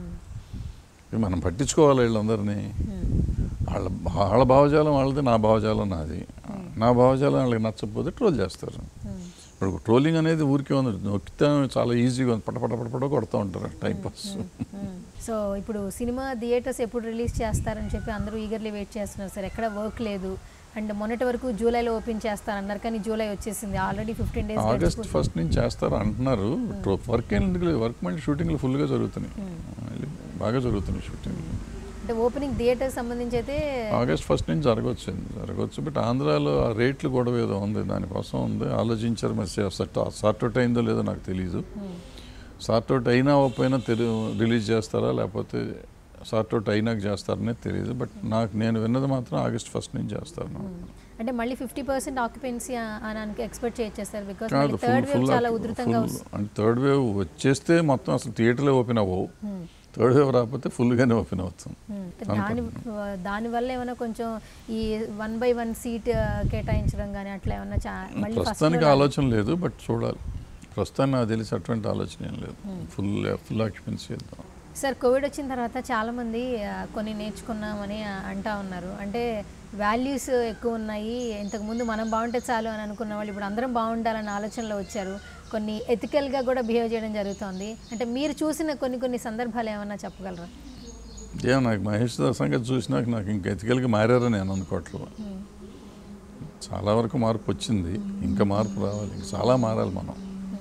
ఇక మనం పట్టించుకోవాలి వీళ్ళందరినీ వాళ్ళ వాళ్ళ భావజాలం వాళ్ళది నా భావజాలం నాది నా భావజాలం వాళ్ళకి నచ్చకపోతే ట్రోల్ చేస్తారు ఇప్పుడు ట్రోలింగ్ అనేది ఊరికే ఉంది నొక్కితే చాలా ఈజీగా ఉంది పట పట పట పట కొడుతూ ఉంటారు టైం పాస్ సో ఇప్పుడు సినిమా థియేటర్స్ ఎప్పుడు రిలీజ్ చేస్తారని చెప్పి అందరూ ఈగర్లీ వెయిట్ చేస్తున్నారు సార్ ఎక్కడ వర్క్ లేదు అండ్ మొన్నటి వరకు జూలైలో ఓపెన్ చేస్తారన్నారు కానీ జూలై వచ్చేసింది already fifteen days August first నుంచి చేస్తారు అంటున్నారు వర్క్ ఏం ఎందుకు లేదు వర్క్ మళ్ళీ షూటింగ్లు ఫుల్గా జరుగుతున్నాయి బాగా జరుగుతున్నాయి షూటింగ్లు అంటే ఓపెనింగ్ థియేటర్ సంబంధించి అయితే ఆగస్ట్ ఫస్ట్ నుంచి జరగవచ్చు జరగవచ్చు బట్ ఆంధ్రాలో ఆ రేట్లు గొడవ ఏదో ఉంది దానికోసం ఉంది ఆలోచించారు మరి సార్ట్ అవుట్ అయిందో లేదో నాకు తెలియదు సార్ట్ అవుట్ అయినా అవ్వకపోయినా తెలి రిలీజ్ చేస్తారా లేకపోతే సార్ట్ అవుట్ అయినాక చేస్తారనేది తెలియదు బట్ నాకు నేను విన్నది మాత్రం ఆగస్ట్ ఫస్ట్ నుంచి చేస్తాను అంటే మళ్ళీ ఫిఫ్టీ పర్సెంట్ ఆక్యుపెన్సీ అని ఎక్స్పెక్ట్ చేయొచ్చేస్తారు బికాస్ కాదు మళ్ళీ థర్డ్ వేవ్ ఫుల్ చాలా ఉధృతంగా ఫుల్ అంటే థర్డ్ వేవ్ వచ్చేస్తే మొత్తం అసలు థియేటర్లే ఓపెన్ అవ్వవు థర్డ్ వేవ్ రాకపోతే ఫుల్గానే ఓపెన్ అవుతుంది దాని దానివల్ల ఏమైనా కొంచెం ఈ వన్ బై వన్ సీట్ కేటాయించడం కానీ అట్లా ఏమైనా చా- మళ్ళీ ఫస్ట్ ప్రస్తుతానికి ఆలోచన లేదు బట్ చూడాలి ప్రస్తుతానికి నాకు తెలిసి అటువంటి ఆలోచన ఏం లేదు ఫుల్ ఫుల్ ఆక్యుపెన్సీ చేద్దాం సార్ కోవిడ్ వచ్చిన తర్వాత చాలామంది ఆ, కొన్ని నేర్చుకున్నామని ఆ, అంటా ఉన్నారు అంటే వాల్యూస్ ఎక్కువ ఉన్నాయి ఇంతకుముందు మనం బాగుంటే చాలు అని అనుకున్న వాళ్ళు ఇప్పుడు అందరం బాగుండాలన్న ఆలోచనలో వచ్చారు కొన్ని ఎథికల్గా కూడా బిహేవ్ చేయడం జరుగుతోంది అంటే మీరు చూసిన కొన్ని కొన్ని సందర్భాలు ఏమన్నా చెప్పగలరా ఏం నాకు మహేష్ దాస్ సంగతి చూసినాక నాకు ఇంకా ఎతికల్గా మారారని నేను అనుకోవట్లేదు చాలా వరకు మార్పు వచ్చింది ఇంకా మార్పు రావాలి ఇంకా చాలా మారాలి మనం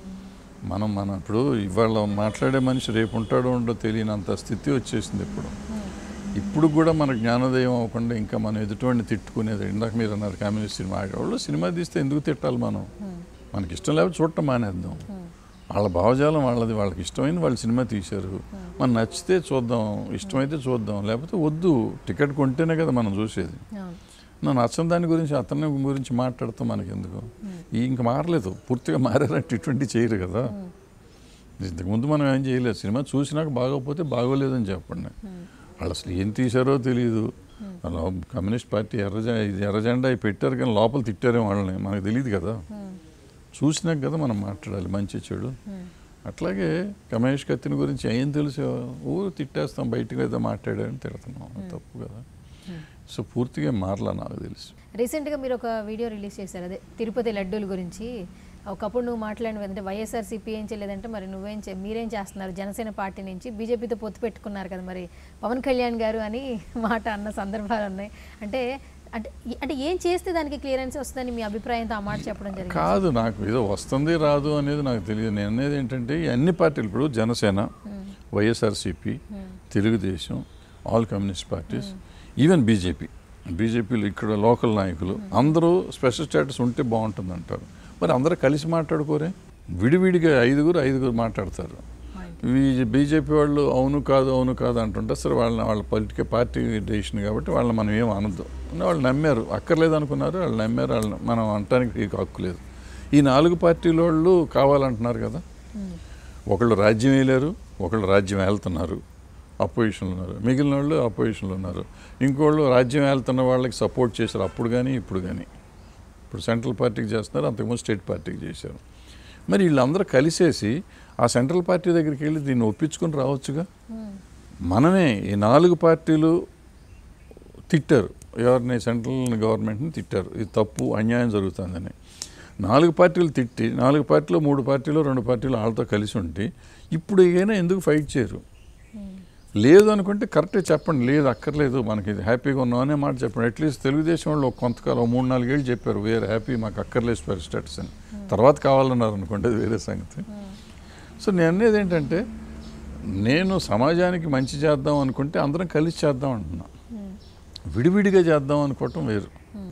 మనం మన ఇప్పుడు ఇవాళ మాట్లాడే మనిషి రేపు ఉంటాడో ఉండో తెలియనంత స్థితి వచ్చేసింది ఇప్పుడు ఇప్పుడు కూడా మన జ్ఞానోదయం అవ్వకుండా ఇంకా మనం ఎదుటివాడిని తిట్టుకునేది ఇందాక మీరు అన్నారు కమ్యూనిస్ట్ సినిమా వాళ్ళు సినిమా తీస్తే ఎందుకు తిట్టాలి మనం మనకి ఇష్టం లేకపోతే చూడటం మానేద్దాం వాళ్ళ భావజాలం వాళ్ళది వాళ్ళకి ఇష్టమైన వాళ్ళు సినిమా తీశారు మనం నచ్చితే చూద్దాం ఇష్టమైతే చూద్దాం లేకపోతే వద్దు టికెట్ కొంటేనే కదా మనం చూసేది అవును నా నచ్చని దాని గురించి అతని గురించి మాట్లాడతాం మనకి ఎందుకు ఈ ఇంకా మారలేదు పూర్తిగా మారారంటే ఇటువంటి చేయరు కదా ఇంతకుముందు మనం ఏం చేయలేదు సినిమా చూసినాక బాగోకపోతే బాగోలేదని చెప్పండి వాళ్ళు అసలు ఏం తీశారో తెలియదు అలా కమ్యూనిస్ట్ పార్టీ ఎర్ర జె- ఇది ఎర్ర జెండా అవి పెట్టారు కానీ లోపల తిట్టారేమో వాళ్ళని మనకు తెలియదు కదా చూసినాక కదా మనం మాట్లాడాలి మంచి చెడు అట్లాగే కమేష్ కత్తిని గురించి ఏం తెలుసు ఊరు తిట్టేస్తాం బయటకు ఏదో మాట్లాడారని తిడుతున్నాం అది తప్పు కదా సో పూర్తిగా మారలా నాకు తెలుసు రీసెంట్గా మీరు ఒక వీడియో రిలీజ్ చేశారు అదే తిరుపతి లడ్డూల గురించి ఒకప్పుడు నువ్వు మాట్లాడినవి అంటే వైఎస్ఆర్సీపీ ఏం చేయలేదంటే మరి నువ్వేం చే మీరేం చేస్తున్నారు జనసేన పార్టీ నుంచి బీజేపీతో పొత్తు పెట్టుకున్నారు కదా మరి పవన్ కళ్యాణ్ గారు అని మాట అన్న సందర్భాలు ఉన్నాయి అంటే అంటే అంటే ఏం చేస్తే దానికి క్లియరెన్స్ వస్తుందని మీ అభిప్రాయంతో ఆ మాట చెప్పడం జరిగింది కాదు నాకు ఏదో వస్తుంది రాదు అనేది నాకు తెలియదు నేను అనేది ఏంటంటే ఈ అన్ని పార్టీలు ఇప్పుడు Janasena YSRCP Telugu Desam all communist parties even BJP బీజేపీలో ఇక్కడ లోకల్ నాయకులు అందరూ స్పెషల్ స్టేటస్ ఉంటే బాగుంటుంది అంటారు మరి అందరూ కలిసి మాట్లాడుకోరే విడివిడిగా ఐదుగురు ఐదుగురు మాట్లాడతారు ఈ బీజేపీ వాళ్ళు అవును కాదు అవును కాదు అంటుంటే సరే వాళ్ళని వాళ్ళ పొలిటికల్ పార్టీ డెసిషన్ కాబట్టి వాళ్ళని మనం ఏం అనద్దు వాళ్ళు నమ్మారు అక్కర్లేదు అనుకున్నారు వాళ్ళు నమ్మారు వాళ్ళని మనం అనటానికి నీకు హక్కు లేదు ఈ నాలుగు పార్టీల వాళ్ళు కావాలంటున్నారు కదా ఒకళ్ళు రాజ్యం వేయలేరు ఒకళ్ళు రాజ్యం వెళ్తున్నారు అపోజిషన్లో ఉన్నారు మిగిలిన వాళ్ళు అపోజిషన్లో ఉన్నారు ఇంకోళ్ళు రాజ్యం వెళ్తున్న వాళ్ళకి సపోర్ట్ చేశారు అప్పుడు కానీ ఇప్పుడు కానీ ఇప్పుడు సెంట్రల్ పార్టీకి చేస్తున్నారు అంతకుముందు స్టేట్ పార్టీకి చేశారు మరి వీళ్ళందరూ కలిసేసి ఆ సెంట్రల్ పార్టీ దగ్గరికి వెళ్ళి దీన్ని ఒప్పించుకొని రావచ్చుగా మనమే ఈ నాలుగు పార్టీలు తిట్టారు ఎవరిని సెంట్రల్ గవర్నమెంట్ని తిట్టారు ఇది తప్పు అన్యాయం జరుగుతుందని నాలుగు పార్టీలు తిట్టి నాలుగు పార్టీలు మూడు పార్టీలు రెండు పార్టీలు వాళ్ళతో కలిసి ఉంటే ఇప్పుడు ఏమైనా ఎందుకు ఫైట్ చేయరు లేదు అనుకుంటే కరెక్ట్గా చెప్పండి లేదు అక్కర్లేదు మనకి ఇది హ్యాపీగా ఉన్నాం అనే మాట చెప్పండి అట్లీస్ట్ తెలుగుదేశం వాళ్ళు ఒక కొంతకాలం ఒక మూడు నాలుగేళ్ళు చెప్పారు వేరే హ్యాపీ మాకు అక్కర్లేదు స్పెర్ స్టేటస్ అని తర్వాత కావాలన్నారు అనుకోండి అది వేరే సంగతి సో నేను అనేది ఏంటంటే నేను సమాజానికి మంచి చేద్దాం అనుకుంటే అందరం కలిసి చేద్దాం అంటున్నా విడివిడిగా చేద్దాం అనుకోవటం వేరు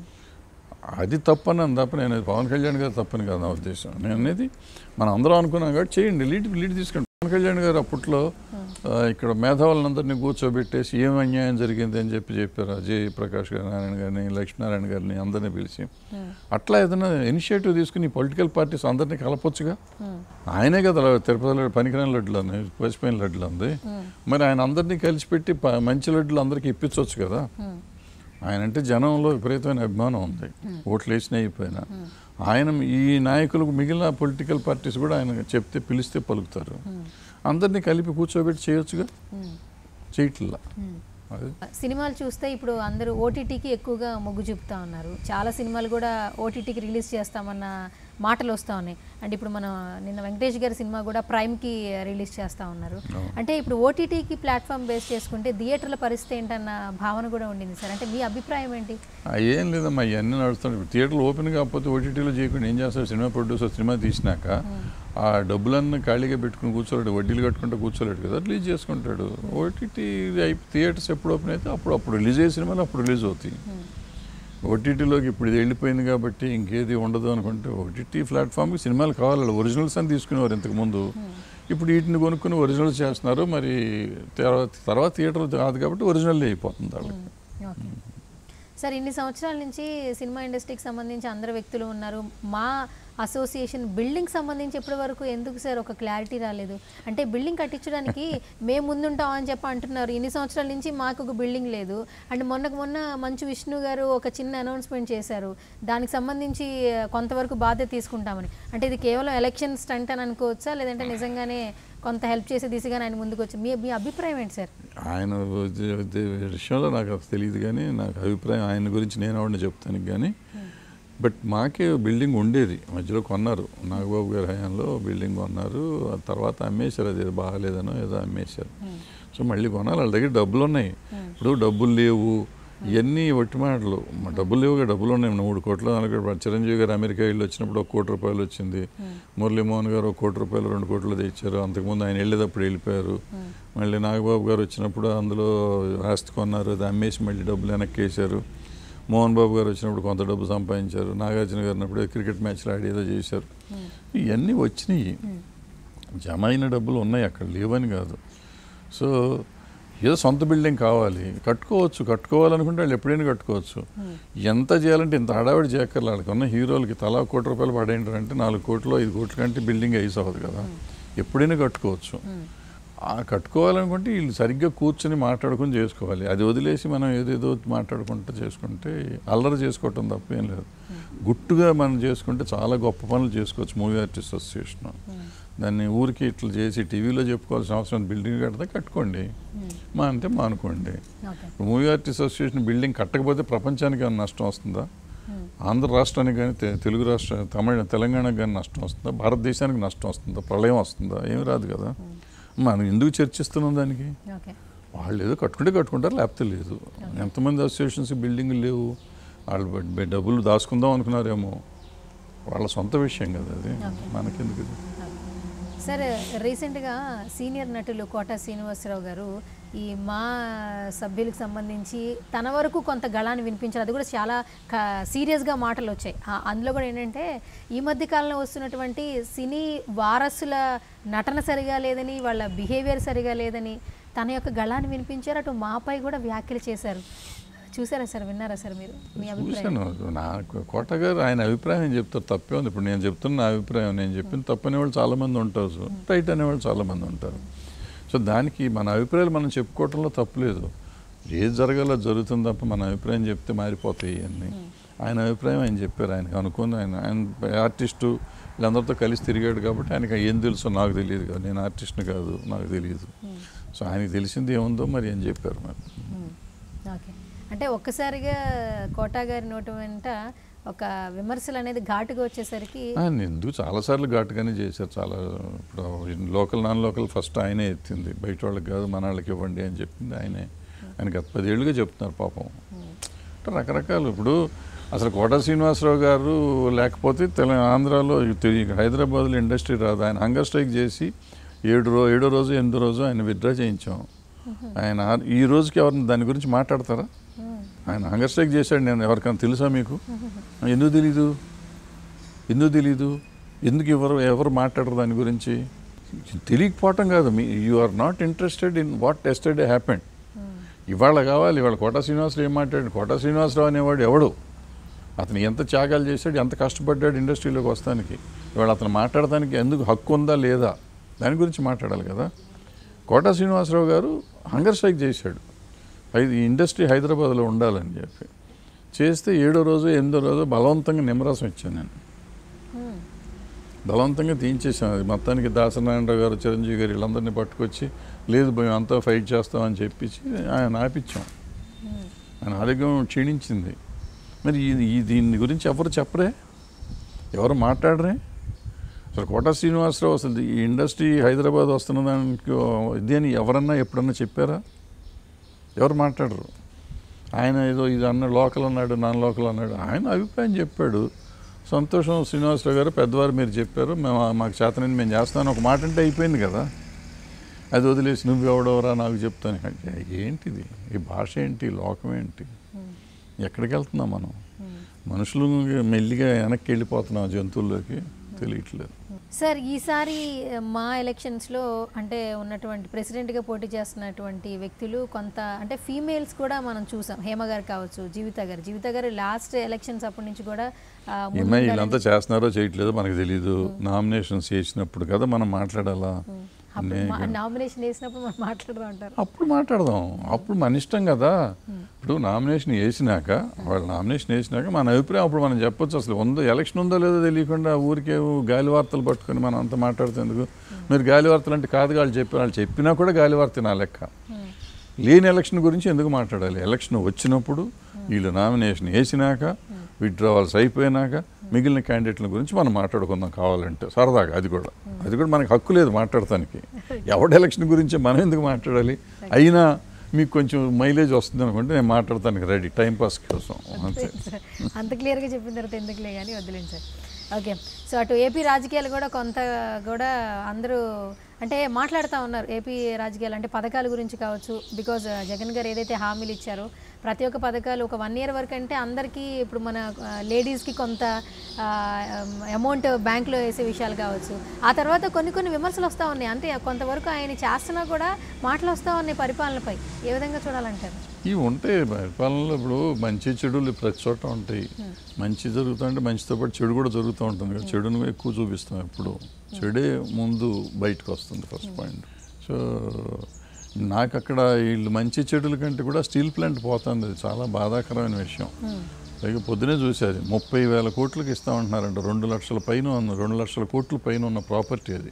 అది తప్పని అని తప్ప నేను అది పవన్ కళ్యాణ్ గారు తప్పని కాదు నా ఉద్దేశం నేను అనేది మనం అందరం అనుకున్నాం కాబట్టి చేయండి లీడ్ లీడ్ తీసుకోండి పవన్ కళ్యాణ్ గారు అప్పట్లో ఆ, ఇక్కడ మేధావులందరినీ కూర్చోబెట్టేసి ఏం అన్యాయం జరిగింది అని చెప్పి చెప్పారు అజయ్ ప్రకాష్ గారి నారాయణ గారిని లక్ష్మీనారాయణ గారిని అందరినీ పిలిచి అట్లా ఏదైనా ఇనిషియేటివ్ తీసుకుని పొలిటికల్ పార్టీస్ అందరినీ కలపొచ్చుగా ఆయనే కదా తిరుపతిలో పనికిరాని లడ్డులు ఉంది పసిపోయిన లడ్డులు ఉంది మరి ఆయన అందరినీ కలిసిపెట్టి ప- మంచి లడ్డులు అందరికీ ఇప్పించవచ్చు కదా ఆయన అంటే జనంలో విపరీతమైన అభిమానం ఉంది ఓట్లు వేసినా అయిపోయినా ఆయన ఈ నాయకులకు మిగిలిన పొలిటికల్ పార్టీస్ కూడా ఆయన చెప్తే పిలిస్తే పలుకుతారు అందరినీ కలిపి కూర్చోబెట్టి చేయొచ్చుగా చేయట్లా అది సినిమాలు చూస్తే ఇప్పుడు అందరూ ఓటీటీకి ఎక్కువగా మొగ్గు చూపుతా ఉన్నారు చాలా సినిమాలు కూడా ఓటీటీకి రిలీజ్ చేస్తామన్న మాటలు వస్తూ ఉన్నాయి అంటే ఇప్పుడు మనం నిన్న వెంకటేష్ గారి సినిమా కూడా ప్రైమ్కి రిలీజ్ చేస్తూ ఉన్నారు అంటే ఇప్పుడు ఓటీటీకి ప్లాట్ఫామ్ బేస్ చేసుకుంటే థియేటర్ల పరిస్థితి ఏంటన్న భావన కూడా ఉండింది సార్ అంటే మీ అభిప్రాయం ఏంటి ఆ, ఏం లేదమ్మా ఇవన్నీ నడుస్తున్నాయి ఇప్పుడు థియేటర్లు ఓపెన్ కాకపోతే ఓటీటీలో చేయకుండా ఏం చేస్తారు సినిమా ప్రొడ్యూసర్ సినిమా తీసినాక ఆ డబ్బులన్నీ ఖాళీగా పెట్టుకుని కూర్చోలేడు వడ్డీలు కట్టుకుంటూ కూర్చోలేడు కదా రిలీజ్ చేసుకుంటాడు ఓటీటీ థియేటర్స్ ఎప్పుడు ఓపెన్ అయితే అప్పుడు అప్పుడు రిలీజ్ అయ్యే సినిమాలు అప్పుడు రిలీజ్ అవుతాయి ఓటీటీలోకి ఇప్పుడు ఇది వెళ్ళిపోయింది కాబట్టి ఇంకేది ఉండదు అనుకుంటే ఓటీటీ ప్లాట్ఫామ్కి సినిమాలు కావాలి ఒరిజినల్స్ అని తీసుకునేవారు ఇంతకుముందు ఇప్పుడు వీటిని కొనుక్కుని ఒరిజినల్స్ చేస్తున్నారు మరి తర్వాత తర్వాత థియేటర్ కాదు కాబట్టి ఒరిజినల్ అయిపోతుంది వాళ్ళకి ఓకే సార్ ఇన్ని సంవత్సరాల నుంచి సినిమా ఇండస్ట్రీకి సంబంధించి అందరు వ్యక్తులు ఉన్నారు మా అసోసియేషన్ బిల్డింగ్ సంబంధించి ఇప్పటి వరకు ఎందుకు సార్ ఒక క్లారిటీ రాలేదు అంటే బిల్డింగ్ కట్టించడానికి మేము ముందుంటాం అని చెప్పి అంటున్నారు ఇన్ని సంవత్సరాల నుంచి మాకు ఒక బిల్డింగ్ లేదు అండ్ మొన్నకు మొన్న మంచు విష్ణు గారు ఒక చిన్న అనౌన్స్మెంట్ చేశారు దానికి సంబంధించి ఆ, కొంతవరకు బాధ్యత తీసుకుంటామని అంటే ఇది కేవలం ఎలక్షన్ స్టంట్ అని అనుకోవచ్చా లేదంటే నిజంగానే కొంత హెల్ప్ చేసే దిశగా ఆయన ముందుకు వచ్చి మీ మీ అభిప్రాయం ఏంటి సార్ ఆయన ఉద్య- ఉద్య- విషయంలో నాకు అది తెలియదు కానీ నాకు అభిప్రాయం ఆయన గురించి నేను ఆవిడని చెప్తాను కానీ బట్ మాకే బిల్డింగ్ ఉండేది మధ్యలో కొన్నారు నాగబాబు గారి హయాంలో బిల్డింగ్ కొన్నారు ఆ తర్వాత అమ్మేశారు అది ఏదో బాగాలేదనో ఏదో అమ్మేశారు సో మళ్ళీ కొనాలి వాళ్ళ దగ్గర డబ్బులు ఉన్నాయి ఇప్పుడు డబ్బులు లేవు ఇవన్నీ ఒట్టి మాటలు మా డబ్బులు లేవుగా డబ్బులు ఉన్నాయి మూడు కోట్లు నాలుగు కోట్లు. చిరంజీవి గారు అమెరికా వెళ్ళి వచ్చినప్పుడు ఒక కోటి రూపాయలు వచ్చింది మురళీమోహన్ గారు ఒక కోటి రూపాయలు రెండు కోట్లు తెచ్చారు అంతకుముందు ఆయన వెళ్ళేటప్పుడు వెళ్ళిపోయారు మళ్ళీ నాగబాబు గారు వచ్చినప్పుడు అందులో ఆస్తి కొన్నారు అది అమ్మేసి మళ్ళీ డబ్బులు వెనక్కి వేశారు మోహన్ బాబు గారు వచ్చినప్పుడు కొంత డబ్బు సంపాదించారు నాగార్జున గారు ఉన్నప్పుడు క్రికెట్ మ్యాచ్లు ఆడి ఏదో చేశారు ఇవన్నీ వచ్చినాయి జమ అయిన డబ్బులు ఉన్నాయి అక్కడ లేవని కాదు సో ఏదో సొంత బిల్డింగ్ కావాలి కట్టుకోవచ్చు కట్టుకోవాలనుకుంటే వాళ్ళు ఎప్పుడైనా కట్టుకోవచ్చు ఎంత చేయాలంటే ఇంత హడావిడి చేయక్కర్లే వాళ్ళకి ఉన్న హీరోలకి తలా కోటి రూపాయలు పడేంటారంటే నాలుగు కోట్లు ఐదు కోట్ల కంటే బిల్డింగ్ ఐస్ అవ్వదు కదా ఎప్పుడైనా కట్టుకోవచ్చు ఆ కట్టుకోవాలనుకుంటే వీళ్ళు సరిగ్గా కూర్చొని మాట్లాడుకుని చేసుకోవాలి అది వదిలేసి మనం ఏదేదో మాట్లాడుకుంటూ చేసుకుంటే అల్లరి చేసుకోవటం తప్ప ఏం లేదు గుట్టుగా మనం చేసుకుంటే చాలా గొప్ప పనులు చేసుకోవచ్చు మూవీ ఆర్టిస్ట్ అసోసియేషన్ దాన్ని ఊరికి ఇట్లా చేసి టీవీలో చెప్పుకోవాల్సిన అవసరం లేదు. బిల్డింగ్ కడితే కట్టుకోండి మా అంటే మానుకోండి okay movie artist association building కట్టకపోతే ప్రపంచానికి ఏమైనా నష్టం వస్తుందా ఆంధ్ర రాష్ట్రానికి కానీ తె- తెలుగు రాష్ట్ర తమిళ తెలంగాణకు కానీ నష్టం వస్తుందా భారతదేశానికి నష్టం వస్తుందా ప్రళయం వస్తుందా ఏమి రాదు కదా మనం ఎందుకు చర్చిస్తున్నాం దానికి ఓకే వాళ్ళు ఏదో కట్టుకుంటే కట్టుకుంటారు లేకపోతే లేదు ఎంతమంది అసోసియేషన్స్ బిల్డింగ్లు లేవు వాళ్ళు బ- బ- డబ్బులు దాచుకుందాం అనుకున్నారేమో వాళ్ళ సొంత విషయం కదా అది మనకెందుకు ఇది సార్ రీసెంట్గా సీనియర్ నటులు కోట శ్రీనివాసరావు గారు ఈ మా సభ్యులకు సంబంధించి తన వరకు కొంత గళాన్ని వినిపించారు అది కూడా చాలా క- సీరియస్గా మాటలు వచ్చాయి ఆ- అందులో కూడా ఏంటంటే ఈ మధ్య కాలంలో వస్తున్నటువంటి సినీ వారసుల నటన సరిగా లేదని వాళ్ళ బిహేవియర్ సరిగా లేదని తన యొక్క గళాన్ని వినిపించారు అటు మాపై కూడా వ్యాఖ్యలు చేశారు చూసారా సార్ విన్నారా సార్ మీరు మీ అభిప్రాయం చూశాను నాకు కోట గారు ఆయన అభిప్రాయం చెప్తారు తప్పే ఉంది ఇప్పుడు నేను చెప్తున్న నా అభిప్రాయం నేను చెప్పిన తప్పు అనేవాళ్ళు చాలామంది ఉంటారు సో రైట్ అనేవాళ్ళు చాలామంది ఉంటారు సో దానికి మన అభిప్రాయాలు మనం చెప్పుకోవటంలో తప్పులేదు ఏది జరగాలో జరుగుతుంది తప్ప మన అభిప్రాయం చెప్తే మారిపోతాయి ఇవన్నీ ఆయన అభిప్రాయం ఆయన చెప్పారు ఆయనకు అనుకుని ఆయన ఆయన ఆర్టిస్టు వీళ్ళందరితో కలిసి తిరిగాడు కాబట్టి ఆయనకి ఏం తెలుసో నాకు తెలియదు కదా నేను ఆర్టిస్ట్ని కాదు నాకు తెలియదు సో ఆయనకి తెలిసింది ఏముందో మరి ఏం చెప్పారు మరి మ్మ్. ఓకే అంటే ఒక్కసారిగా కోటా గారి నోటి వెంట ఒక విమర్శలు అనేది ఘాటుగా వచ్చేసరికి ఆయన ఎందుకు చాలాసార్లు ఘాటుగానే చేశారు చాలా ఇప్పుడు లోకల్ నాన్ లోకల్ ఫస్ట్ ఆయనే ఎత్తింది బయట వాళ్ళకి కాదు మన వాళ్ళకి ఇవ్వండి అని చెప్పింది ఆయనే ఆయన గత పదేళ్ళుగా చెప్తున్నారు పాపం అంటే రకరకాలు ఇప్పుడు అసలు కోట శ్రీనివాసరావు గారు లేకపోతే తెలంగాణ ఆంధ్రాలో తిరిగి హైదరాబాద్లో ఇండస్ట్రీ రాదు ఆయన హంగర్ స్ట్రైక్ చేసి ఏడు రో ఏడో రోజు ఎనిమిదో రోజు ఆయన విత్డ్రా చేయించాం ఆయన ఆ- ఈ రోజుకి ఎవరిని దాని గురించి మాట్లాడతారా మ్మ్. ఆయన హంగర్ స్ట్రైక్ చేశాడు నేను ఎవరికైనా తెలుసా మీకు ఎందుకు తెలీదు ఎందుకు తెలీదు ఎందుకు ఎవరు ఎవరు మాట్లాడరు దాని గురించి తెలియకపోవటం కాదు మీ you are not interested in what yesterday happened ఇవాళ కావాలి ఇవాళ కోట శ్రీనివాసరావు ఏం మాట్లాడాడు కోట శ్రీనివాసరావు అనేవాడు ఎవడు అతను ఎంత త్యాగాలు చేశాడు ఎంత కష్టపడ్డాడు ఇండస్ట్రీలోకి వస్తానికి ఇవాళ అతను మాట్లాడటానికి ఎందుకు హక్కు ఉందా లేదా దాని గురించి మాట్లాడాలి కదా కోట శ్రీనివాసరావు గారు హంగర్ స్ట్రైక్ చేశాడు ఐదు ఈ ఇండస్ట్రీ హైదరాబాద్లో ఉండాలని చెప్పి చేస్తే ఏడో రోజు ఎనిమిదో రోజు బలవంతంగా నిమ్మరసం ఇచ్చాను నేను బలవంతంగా తీయించేసాం అది మొత్తానికి దాసనారాయణరావు గారు చిరంజీవి గారు వీళ్ళందరినీ పట్టుకొచ్చి లేదు మేము అంతా ఫైట్ చేస్తామని చెప్పించి ఆయన ఆపించాం ఆయన ఆరోగ్యం క్షీణించింది మరి ఈ ఈ దీని గురించి ఎవరు చెప్పరే ఎవరు మాట్లాడరే అసలు కోట శ్రీనివాసరావు అసలు ఈ ఇండస్ట్రీ హైదరాబాద్ వస్తున్న దానికి ఇది అని ఎవరన్నా ఎప్పుడన్నా చెప్పారా ఎవరు మాట్లాడరు ఆయన ఏదో ఇది అన్న లోకల్ అన్నాడు నాన్ లోకల్ అన్నాడు ఆయన అభిప్రాయం చెప్పాడు సంతోషం శ్రీనివాసరావు గారు పెద్దవారు మీరు చెప్పారు మేము మాకు చేతనని మేము చేస్తాను ఒక మాట అంటే అయిపోయింది కదా అది వదిలేసి నువ్వు ఎవడవరా నాకు చెప్తాను అంటే ఏంటిది ఈ భాష ఏంటి లోకం ఏంటి ఎక్కడికి వెళ్తున్నాం మనం మనుషులు మెల్లిగా వెనక్కి వెళ్ళిపోతున్నాం జంతువుల్లోకి తెలియట్లేదు సార్ ఈసారి మా ఎలక్షన్స్లో అంటే ఉన్నటువంటి ప్రెసిడెంట్గా పోటీ చేస్తున్నటువంటి వ్యక్తులు కొంత అంటే ఫీమేల్స్ కూడా మనం చూసాం హేమ గారు కావచ్చు జీవిత గారు జీవిత గారు లాస్ట్ ఎలక్షన్స్ అప్పటి నుంచి కూడా ఆ, ఏమై ముందుండాలని- వీళ్ళంతా చేస్తున్నారో చేయట్లేదో మనకు తెలియదు నామినేషన్స్ చేసినప్పుడు కదా మనం మాట్లాడాలా అప్పుడు నే- నామినేషన్ వేసినప్పుడు మనం మాట్లాడుతూ ఉంటారు అప్పుడు మాట్లాడదాం అప్పుడు మన ఇష్టం కదా ఇప్పుడు నామినేషన్ వేసినాక వాళ్ళు నామినేషన్ వేసినాక మన అభిప్రాయం అప్పుడు మనం చెప్పొచ్చు అసలు ఉందో ఎలక్షన్ ఉందో లేదో తెలియకుండా ఊరికే గాలి వార్తలు పట్టుకొని మనం అంతా మాట్లాడుతేందుకు మీరు గాలి వార్తలు అంటే కాదు వాళ్ళు చెప్పి వాళ్ళు చెప్పినా కూడా గాలి వార్త నా లెక్క లేని ఎలక్షన్ గురించి ఎందుకు మాట్లాడాలి ఎలక్షన్ వచ్చినప్పుడు వీళ్ళు నామినేషన్ వేసినాక విత్డ్రావల్స్ అయిపోయినాక మిగిలిన క్యాండిడేట్ల గురించి మనం మాట్లాడుకుందాం కావాలంటే సరదాగా అది కూడా అది కూడా మనకు హక్కు లేదు మాట్లాడటానికి ఎవడ ఎలక్షన్ గురించి మనం ఎందుకు మాట్లాడాలి అయినా మీకు కొంచెం మైలేజ్ వస్తుంది అనుకుంటే నేను మాట్లాడటానికి రెడీ టైం పాస్ కోసం అంతే సార్ అంత క్లియర్గా చెప్పిన తర్వాత ఎందుకులే కానీ వదిలేండి సార్ ఓకే సో అటు ఏపీ రాజకీయాలు కూడా కొంత కూడా అందరూ అంటే మాట్లాడుతూ ఉన్నారు ఏపీ రాజకీయాలు అంటే పథకాల గురించి కావచ్చు బికాజ్ జగన్ గారు ఏదైతే హామీలు ఇచ్చారో ప్రతి ఒక్క పథకాలు ఒక వన్ ఇయర్ వరకు అంటే అందరికీ ఇప్పుడు మన లేడీస్కి కొంత అమౌంట్ బ్యాంక్లో వేసే విషయాలు కావచ్చు ఆ తర్వాత కొన్ని కొన్ని విమర్శలు వస్తూ ఉన్నాయి అంటే కొంతవరకు ఆయన చేస్తున్నా కూడా మాటలు వస్తూ ఉన్నాయి పరిపాలనపై ఏ విధంగా చూడాలంటారు ఇవి ఉంటాయి పరిపాలనలో ఇప్పుడు మంచి చెడులు ప్రతి చోట ఉంటాయి మంచి జరుగుతుంటే మంచితో పాటు చెడు కూడా జరుగుతూ ఉంటుంది కదా చెడును ఎక్కువ చూపిస్తాం ఎప్పుడు చెడే ముందు బయటకు వస్తుంది ఫస్ట్ పాయింట్ సో నాకు అక్కడ వీళ్ళు మంచి చెడుల కంటే కూడా స్టీల్ ప్లాంట్ పోతుంది అది చాలా బాధాకరమైన విషయం పైగా పొద్దునే చూసేది ముప్పై వేల కోట్లకి ఇస్తామంటున్నారంట రెండు లక్షల పైన ఉన్న రెండు లక్షల కోట్ల పైన ఉన్న ప్రాపర్టీ అది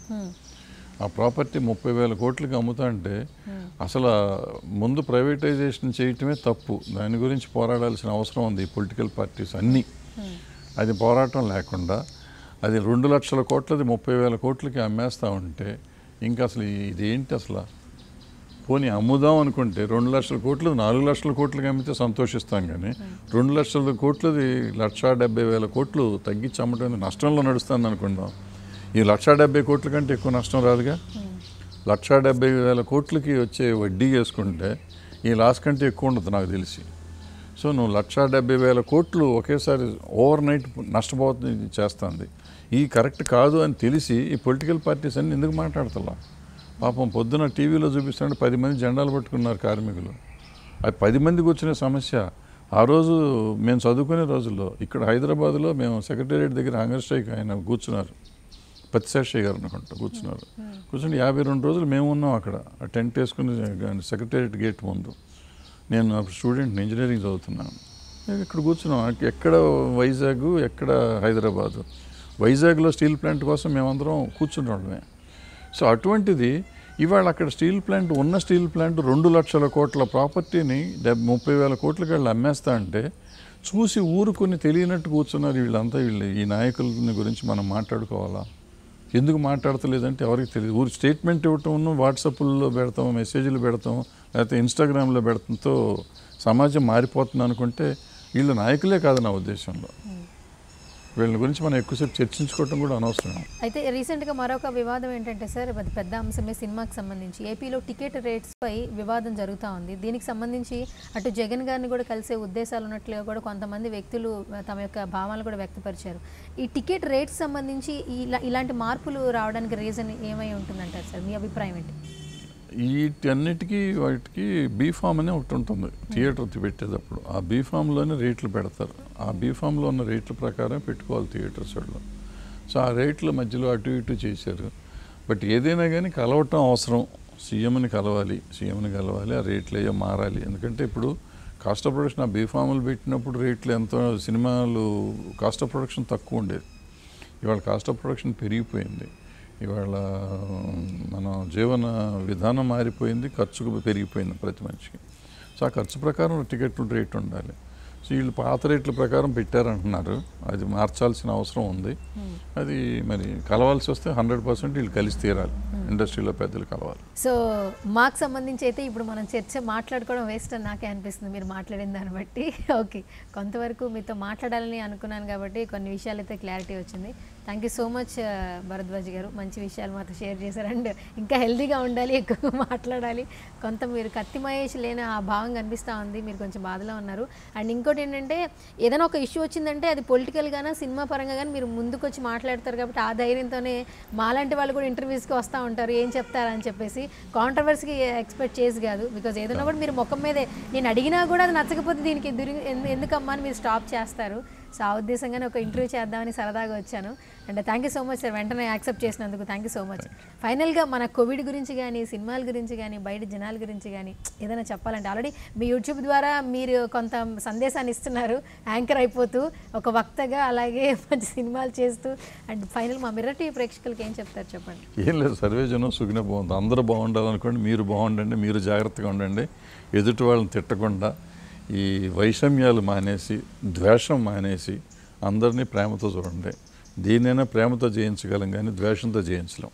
ఆ ప్రాపర్టీ ముప్పై వేల కోట్లకి అమ్ముతా అంటే అసలు ఆ ముందు ప్రైవేటైజేషన్ చేయటమే తప్పు దాని గురించి పోరాడాల్సిన అవసరం ఉంది ఈ పొలిటికల్ పార్టీస్ అన్నీ అది పోరాటం లేకుండా అది రెండు లక్షల కోట్లది ముప్పై వేల కోట్లకి అమ్మేస్తా ఉంటే ఇంకా అసలు ఇదేంటి అసలు పోనీ అమ్ముదాం అనుకుంటే రెండు లక్షల కోట్లు నాలుగు లక్షల కోట్లకి అమ్మితే సంతోషిస్తాం కానీ రెండు లక్షల కోట్లది లక్ష డెబ్బై వేల కోట్లు తగ్గించి అమ్మటం నష్టంలో నడుస్తుంది అనుకుందాం ఈ లక్ష డెబ్బై కోట్ల కంటే ఎక్కువ నష్టం రాదుగా లక్ష డెబ్బై వేల కోట్లకి వచ్చే వడ్డీ వేసుకుంటే ఈ లాస్ కంటే ఎక్కువ ఉండదు నాకు తెలిసి సో నువ్వు లక్ష డెబ్బై వేల కోట్లు ఒకేసారి ఓవర్ నైట్ నష్టపోతుంది చేస్తుంది ఈ కరెక్ట్ కాదు అని తెలిసి ఈ పొలిటికల్ పార్టీస్ అన్ని ఎందుకు మాట్లాడతలా పాపం పొద్దున టీవీలో చూపిస్తుంటే పది మంది జెండాలు పట్టుకున్నారు కార్మికులు అది పది మందికి వచ్చిన సమస్య ఆ రోజు మేము చదువుకునే రోజుల్లో ఇక్కడ హైదరాబాద్లో మేము సెక్రటేరియట్ దగ్గర హంగర్ స్ట్రైక్ ఆయన కూర్చున్నారు పత్తిశాషయ్య గారు అనుకుంటా కూర్చున్నారు కూర్చుని యాభై రెండు రోజులు మేము ఉన్నాం అక్కడ ఆ టెంట్ వేసుకుని సెక్రటేరియట్ గేట్ ముందు నేను అప్పుడు స్టూడెంట్ ఇంజనీరింగ్ చదువుతున్నాను మేము ఇక్కడ కూర్చున్నాం అక్- ఎక్కడ వైజాగ్ ఎక్కడ హైదరాబాదు వైజాగ్లో స్టీల్ ప్లాంట్ కోసం మేమందరం కూర్చుండడమే సో అటువంటిది ఇవాళ అక్కడ స్టీల్ ప్లాంట్ ఉన్న స్టీల్ ప్లాంట్ రెండు లక్షల కోట్ల ప్రాపర్టీని డెబ్ ముప్పై వేల కోట్లకి వాళ్ళు అమ్మేస్తా అంటే చూసి ఊరుకొని తెలియనట్టు కూర్చున్నారు వీళ్ళంతా వీళ్ళు ఈ నాయకులని గురించి మనం మాట్లాడుకోవాలా ఎందుకు మాట్లాడతలేదంటే ఎవరికి తెలియదు ఊరు స్టేట్మెంట్ ఇవ్వటం వాట్సాప్లో పెడతాం మెసేజ్లు పెడతాం లేకపోతే ఇన్స్టాగ్రామ్లో పెడతంతో సమాజం మారిపోతుంది అనుకుంటే వీళ్ళు నాయకులే కాదు నా ఉద్దేశంలో వీళ్ళ గురించి మనం ఎక్కువసేపు చర్చించుకోవటం కూడా అనవసరం అయితే రీసెంట్గా మరొక వివాదం ఏంటంటే సార్ అది పెద్ద అంశమే సినిమాకి సంబంధించి ఏపీలో టికెట్ రేట్స్ పై వివాదం జరుగుతూ ఉంది దీనికి సంబంధించి అటు జగన్ గారిని కూడా కలిసే ఉద్దేశాలు ఉన్నట్లుగా కూడా కొంతమంది వ్యక్తులు తమ యొక్క భావాలు కూడా వ్యక్తపరిచారు ఈ టికెట్ రేట్స్ సంబంధించి ఇలా ఇలాంటి మార్పులు రావడానికి రీజన్ ఏమై ఉంటుందంటారు సార్ మీ అభిప్రాయం ఏంటి వీటన్నిటికీ వాటికి బీఫామ్ అనే ఒకటి ఉంటుంది థియేటర్ పెట్టేటప్పుడు ఆ బీఫామ్లోనే రేట్లు పెడతారు ఆ బీఫామ్లో ఉన్న రేట్ల ప్రకారం పెట్టుకోవాలి థియేటర్స్ వాళ్ళు సో ఆ రేట్ల మధ్యలో అటు ఇటు చేశారు బట్ ఏదైనా కానీ కలవటం అవసరం సీఎంని కలవాలి సీఎంని కలవాలి ఆ రేట్లు అయ్యో మారాలి ఎందుకంటే ఇప్పుడు కాస్ట్ ఆఫ్ ప్రొడక్షన్ ఆ బీఫాములు పెట్టినప్పుడు రేట్లు ఎంతో సినిమాలు కాస్ట్ ఆఫ్ ప్రొడక్షన్ తక్కువ ఉండేది ఇవాళ కాస్ట్ ఆఫ్ ప్రొడక్షన్ పెరిగిపోయింది ఇవాళ మన జీవన విధానం మారిపోయింది ఖర్చు పెరిగిపోయింది ప్రతి మనిషికి సో ఆ ఖర్చు ప్రకారం టికెట్లు రేట్ ఉండాలి సో వీళ్ళు పాత రేట్ల ప్రకారం పెట్టారంటున్నారు అది మార్చాల్సిన అవసరం ఉంది అది మరి కలవాల్సి వస్తే హండ్రెడ్ పర్సెంట్ వీళ్ళు కలిసి తీరాలి ఇండస్ట్రీలో పెద్దలు కలవాలి సో మాకు సంబంధించి అయితే ఇప్పుడు మనం చర్చ మాట్లాడుకోవడం వేస్ట్ అని నాకే అనిపిస్తుంది మీరు మాట్లాడిన దాన్ని బట్టి ఓకే కొంతవరకు మీతో మాట్లాడాలని అనుకున్నాను కాబట్టి కొన్ని విషయాలు అయితే క్లారిటీ వచ్చింది thank you so much Bharadwaj గారు మంచి విషయాలు మాతో షేర్ చేశారు అండ్ ఇంకా హెల్తీగా ఉండాలి ఎక్కువ మాట్లాడాలి కొంత మీరు కత్తి మహేష్ లేని ఆ భావం కనిపిస్తూ ఉంది మీరు కొంచెం బాధలో ఉన్నారు అండ్ ఇంకోటి ఏంటంటే ఏదైనా ఒక ఇష్యూ వచ్చిందంటే అది పొలిటికల్గానా సినిమా పరంగా కానీ మీరు ముందుకు వచ్చి మాట్లాడతారు కాబట్టి ఆ ధైర్యంతోనే మాలాంటి వాళ్ళు కూడా ఇంటర్వ్యూస్కి వస్తూ ఉంటారు ఏం చెప్తారని చెప్పేసి కాంట్రవర్సీకి ఎక్స్పెక్ట్ చేసి కాదు బికాజ్ ఏదైనా కూడా మీరు ముఖం మీదే నేను అడిగినా కూడా అది నచ్చకపోతే దీనికి ఎదురు ఎందు- ఎందుకమ్మా అని మీరు స్టాప్ చేస్తారు సో ఆ ఉద్దేశంగానే ఒక ఇంటర్వ్యూ చేద్దామని సరదాగా వచ్చాను and thank you so much sir వెంటనే యాక్సెప్ట్ చేసినందుకు థ్యాంక్ యూ సో మచ్ ఫైనల్గా మన కోవిడ్ గురించి కానీ సినిమాల గురించి కానీ బయట జనాల గురించి కానీ ఏదైనా చెప్పాలంటే ఆల్రెడీ మీ యూట్యూబ్ ద్వారా మీరు కొంత సందేశాన్ని ఇస్తున్నారు యాంకర్ అయిపోతూ ఒక వక్తగా అలాగే మంచి సినిమాలు చేస్తూ అండ్ ఫైనల్ మా మిర్రర్ టీవీ ప్రేక్షకులకి ఏం చెప్తారు చెప్పండి ఏం లేదు సర్వేజనం సుఖిన బాగుంది అందరూ బాగుండాలనుకోండి మీరు బాగుండండి మీరు జాగ్రత్తగా ఉండండి ఎదుటి వాళ్ళని తిట్టకుండా ఈ వైషమ్యాలు మానేసి ద్వేషం మానేసి అందరినీ ప్రేమతో చూడండి దీనైనా ప్రేమతో జయించగలం కానీ ద్వేషంతో జయించలేం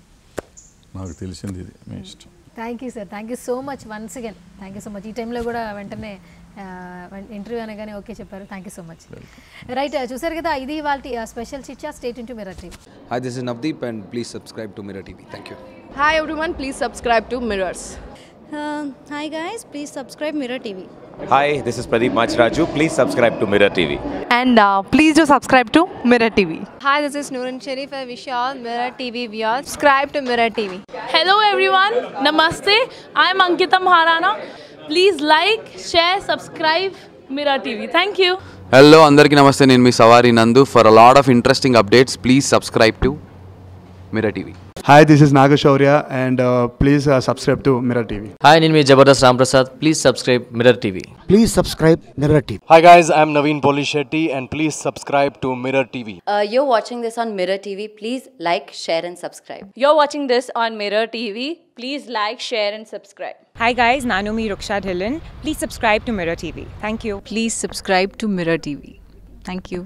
నాకు తెలిసింది ఇది మీ ఇష్టం thank you sir thank you so much once again thank you so much ఈ టైంలో కూడా వెంటనే ఇంటర్వ్యూ అనగానే ఓకే చెప్పారు thank you so much right చూసారు కదా ఇది వాళ్ళ స్పెషల్ చిచ్చా state into Mirror TV Hi, this is Navdeep, and please subscribe to Mirror TV. Thank you. Hi everyone, please subscribe to Mirrors. Uh, hi guys, please subscribe Mirror TV. Hi, this is Pradeep Machraju. Please subscribe to Mirror TV. and uh, please do subscribe to Mirror TV. Hi, this is Noorun Sharif. I wish you all Mirror TV viewers. Subscribe to Mirror TV. Hello everyone, Namaste. I'm Ankita Maharana. Please like, share, subscribe Mirror TV. Thank you. Hello అందరికీ నమస్తే నేను మీ Savari Nandu for a lot of interesting updates please subscribe to Mirror TV Hi, this is Nagashaurya, and uh, please uh, subscribe to Mirror TV. హాయ్ నేను మీ Jabardasth Ramprasad please subscribe Mirror TV Please subscribe Mirror TV. Hi guys, I'm Naveen Polishetty and please subscribe to Mirror TV. Uh, you're watching this on Mirror TV. Please like, share, and subscribe. You're watching this on Mirror TV. Please like, share, and subscribe. Hi guys, Nanumi Ruksha Dhillon. Please subscribe to Mirror TV. Thank you. Please subscribe to Mirror TV. Thank you.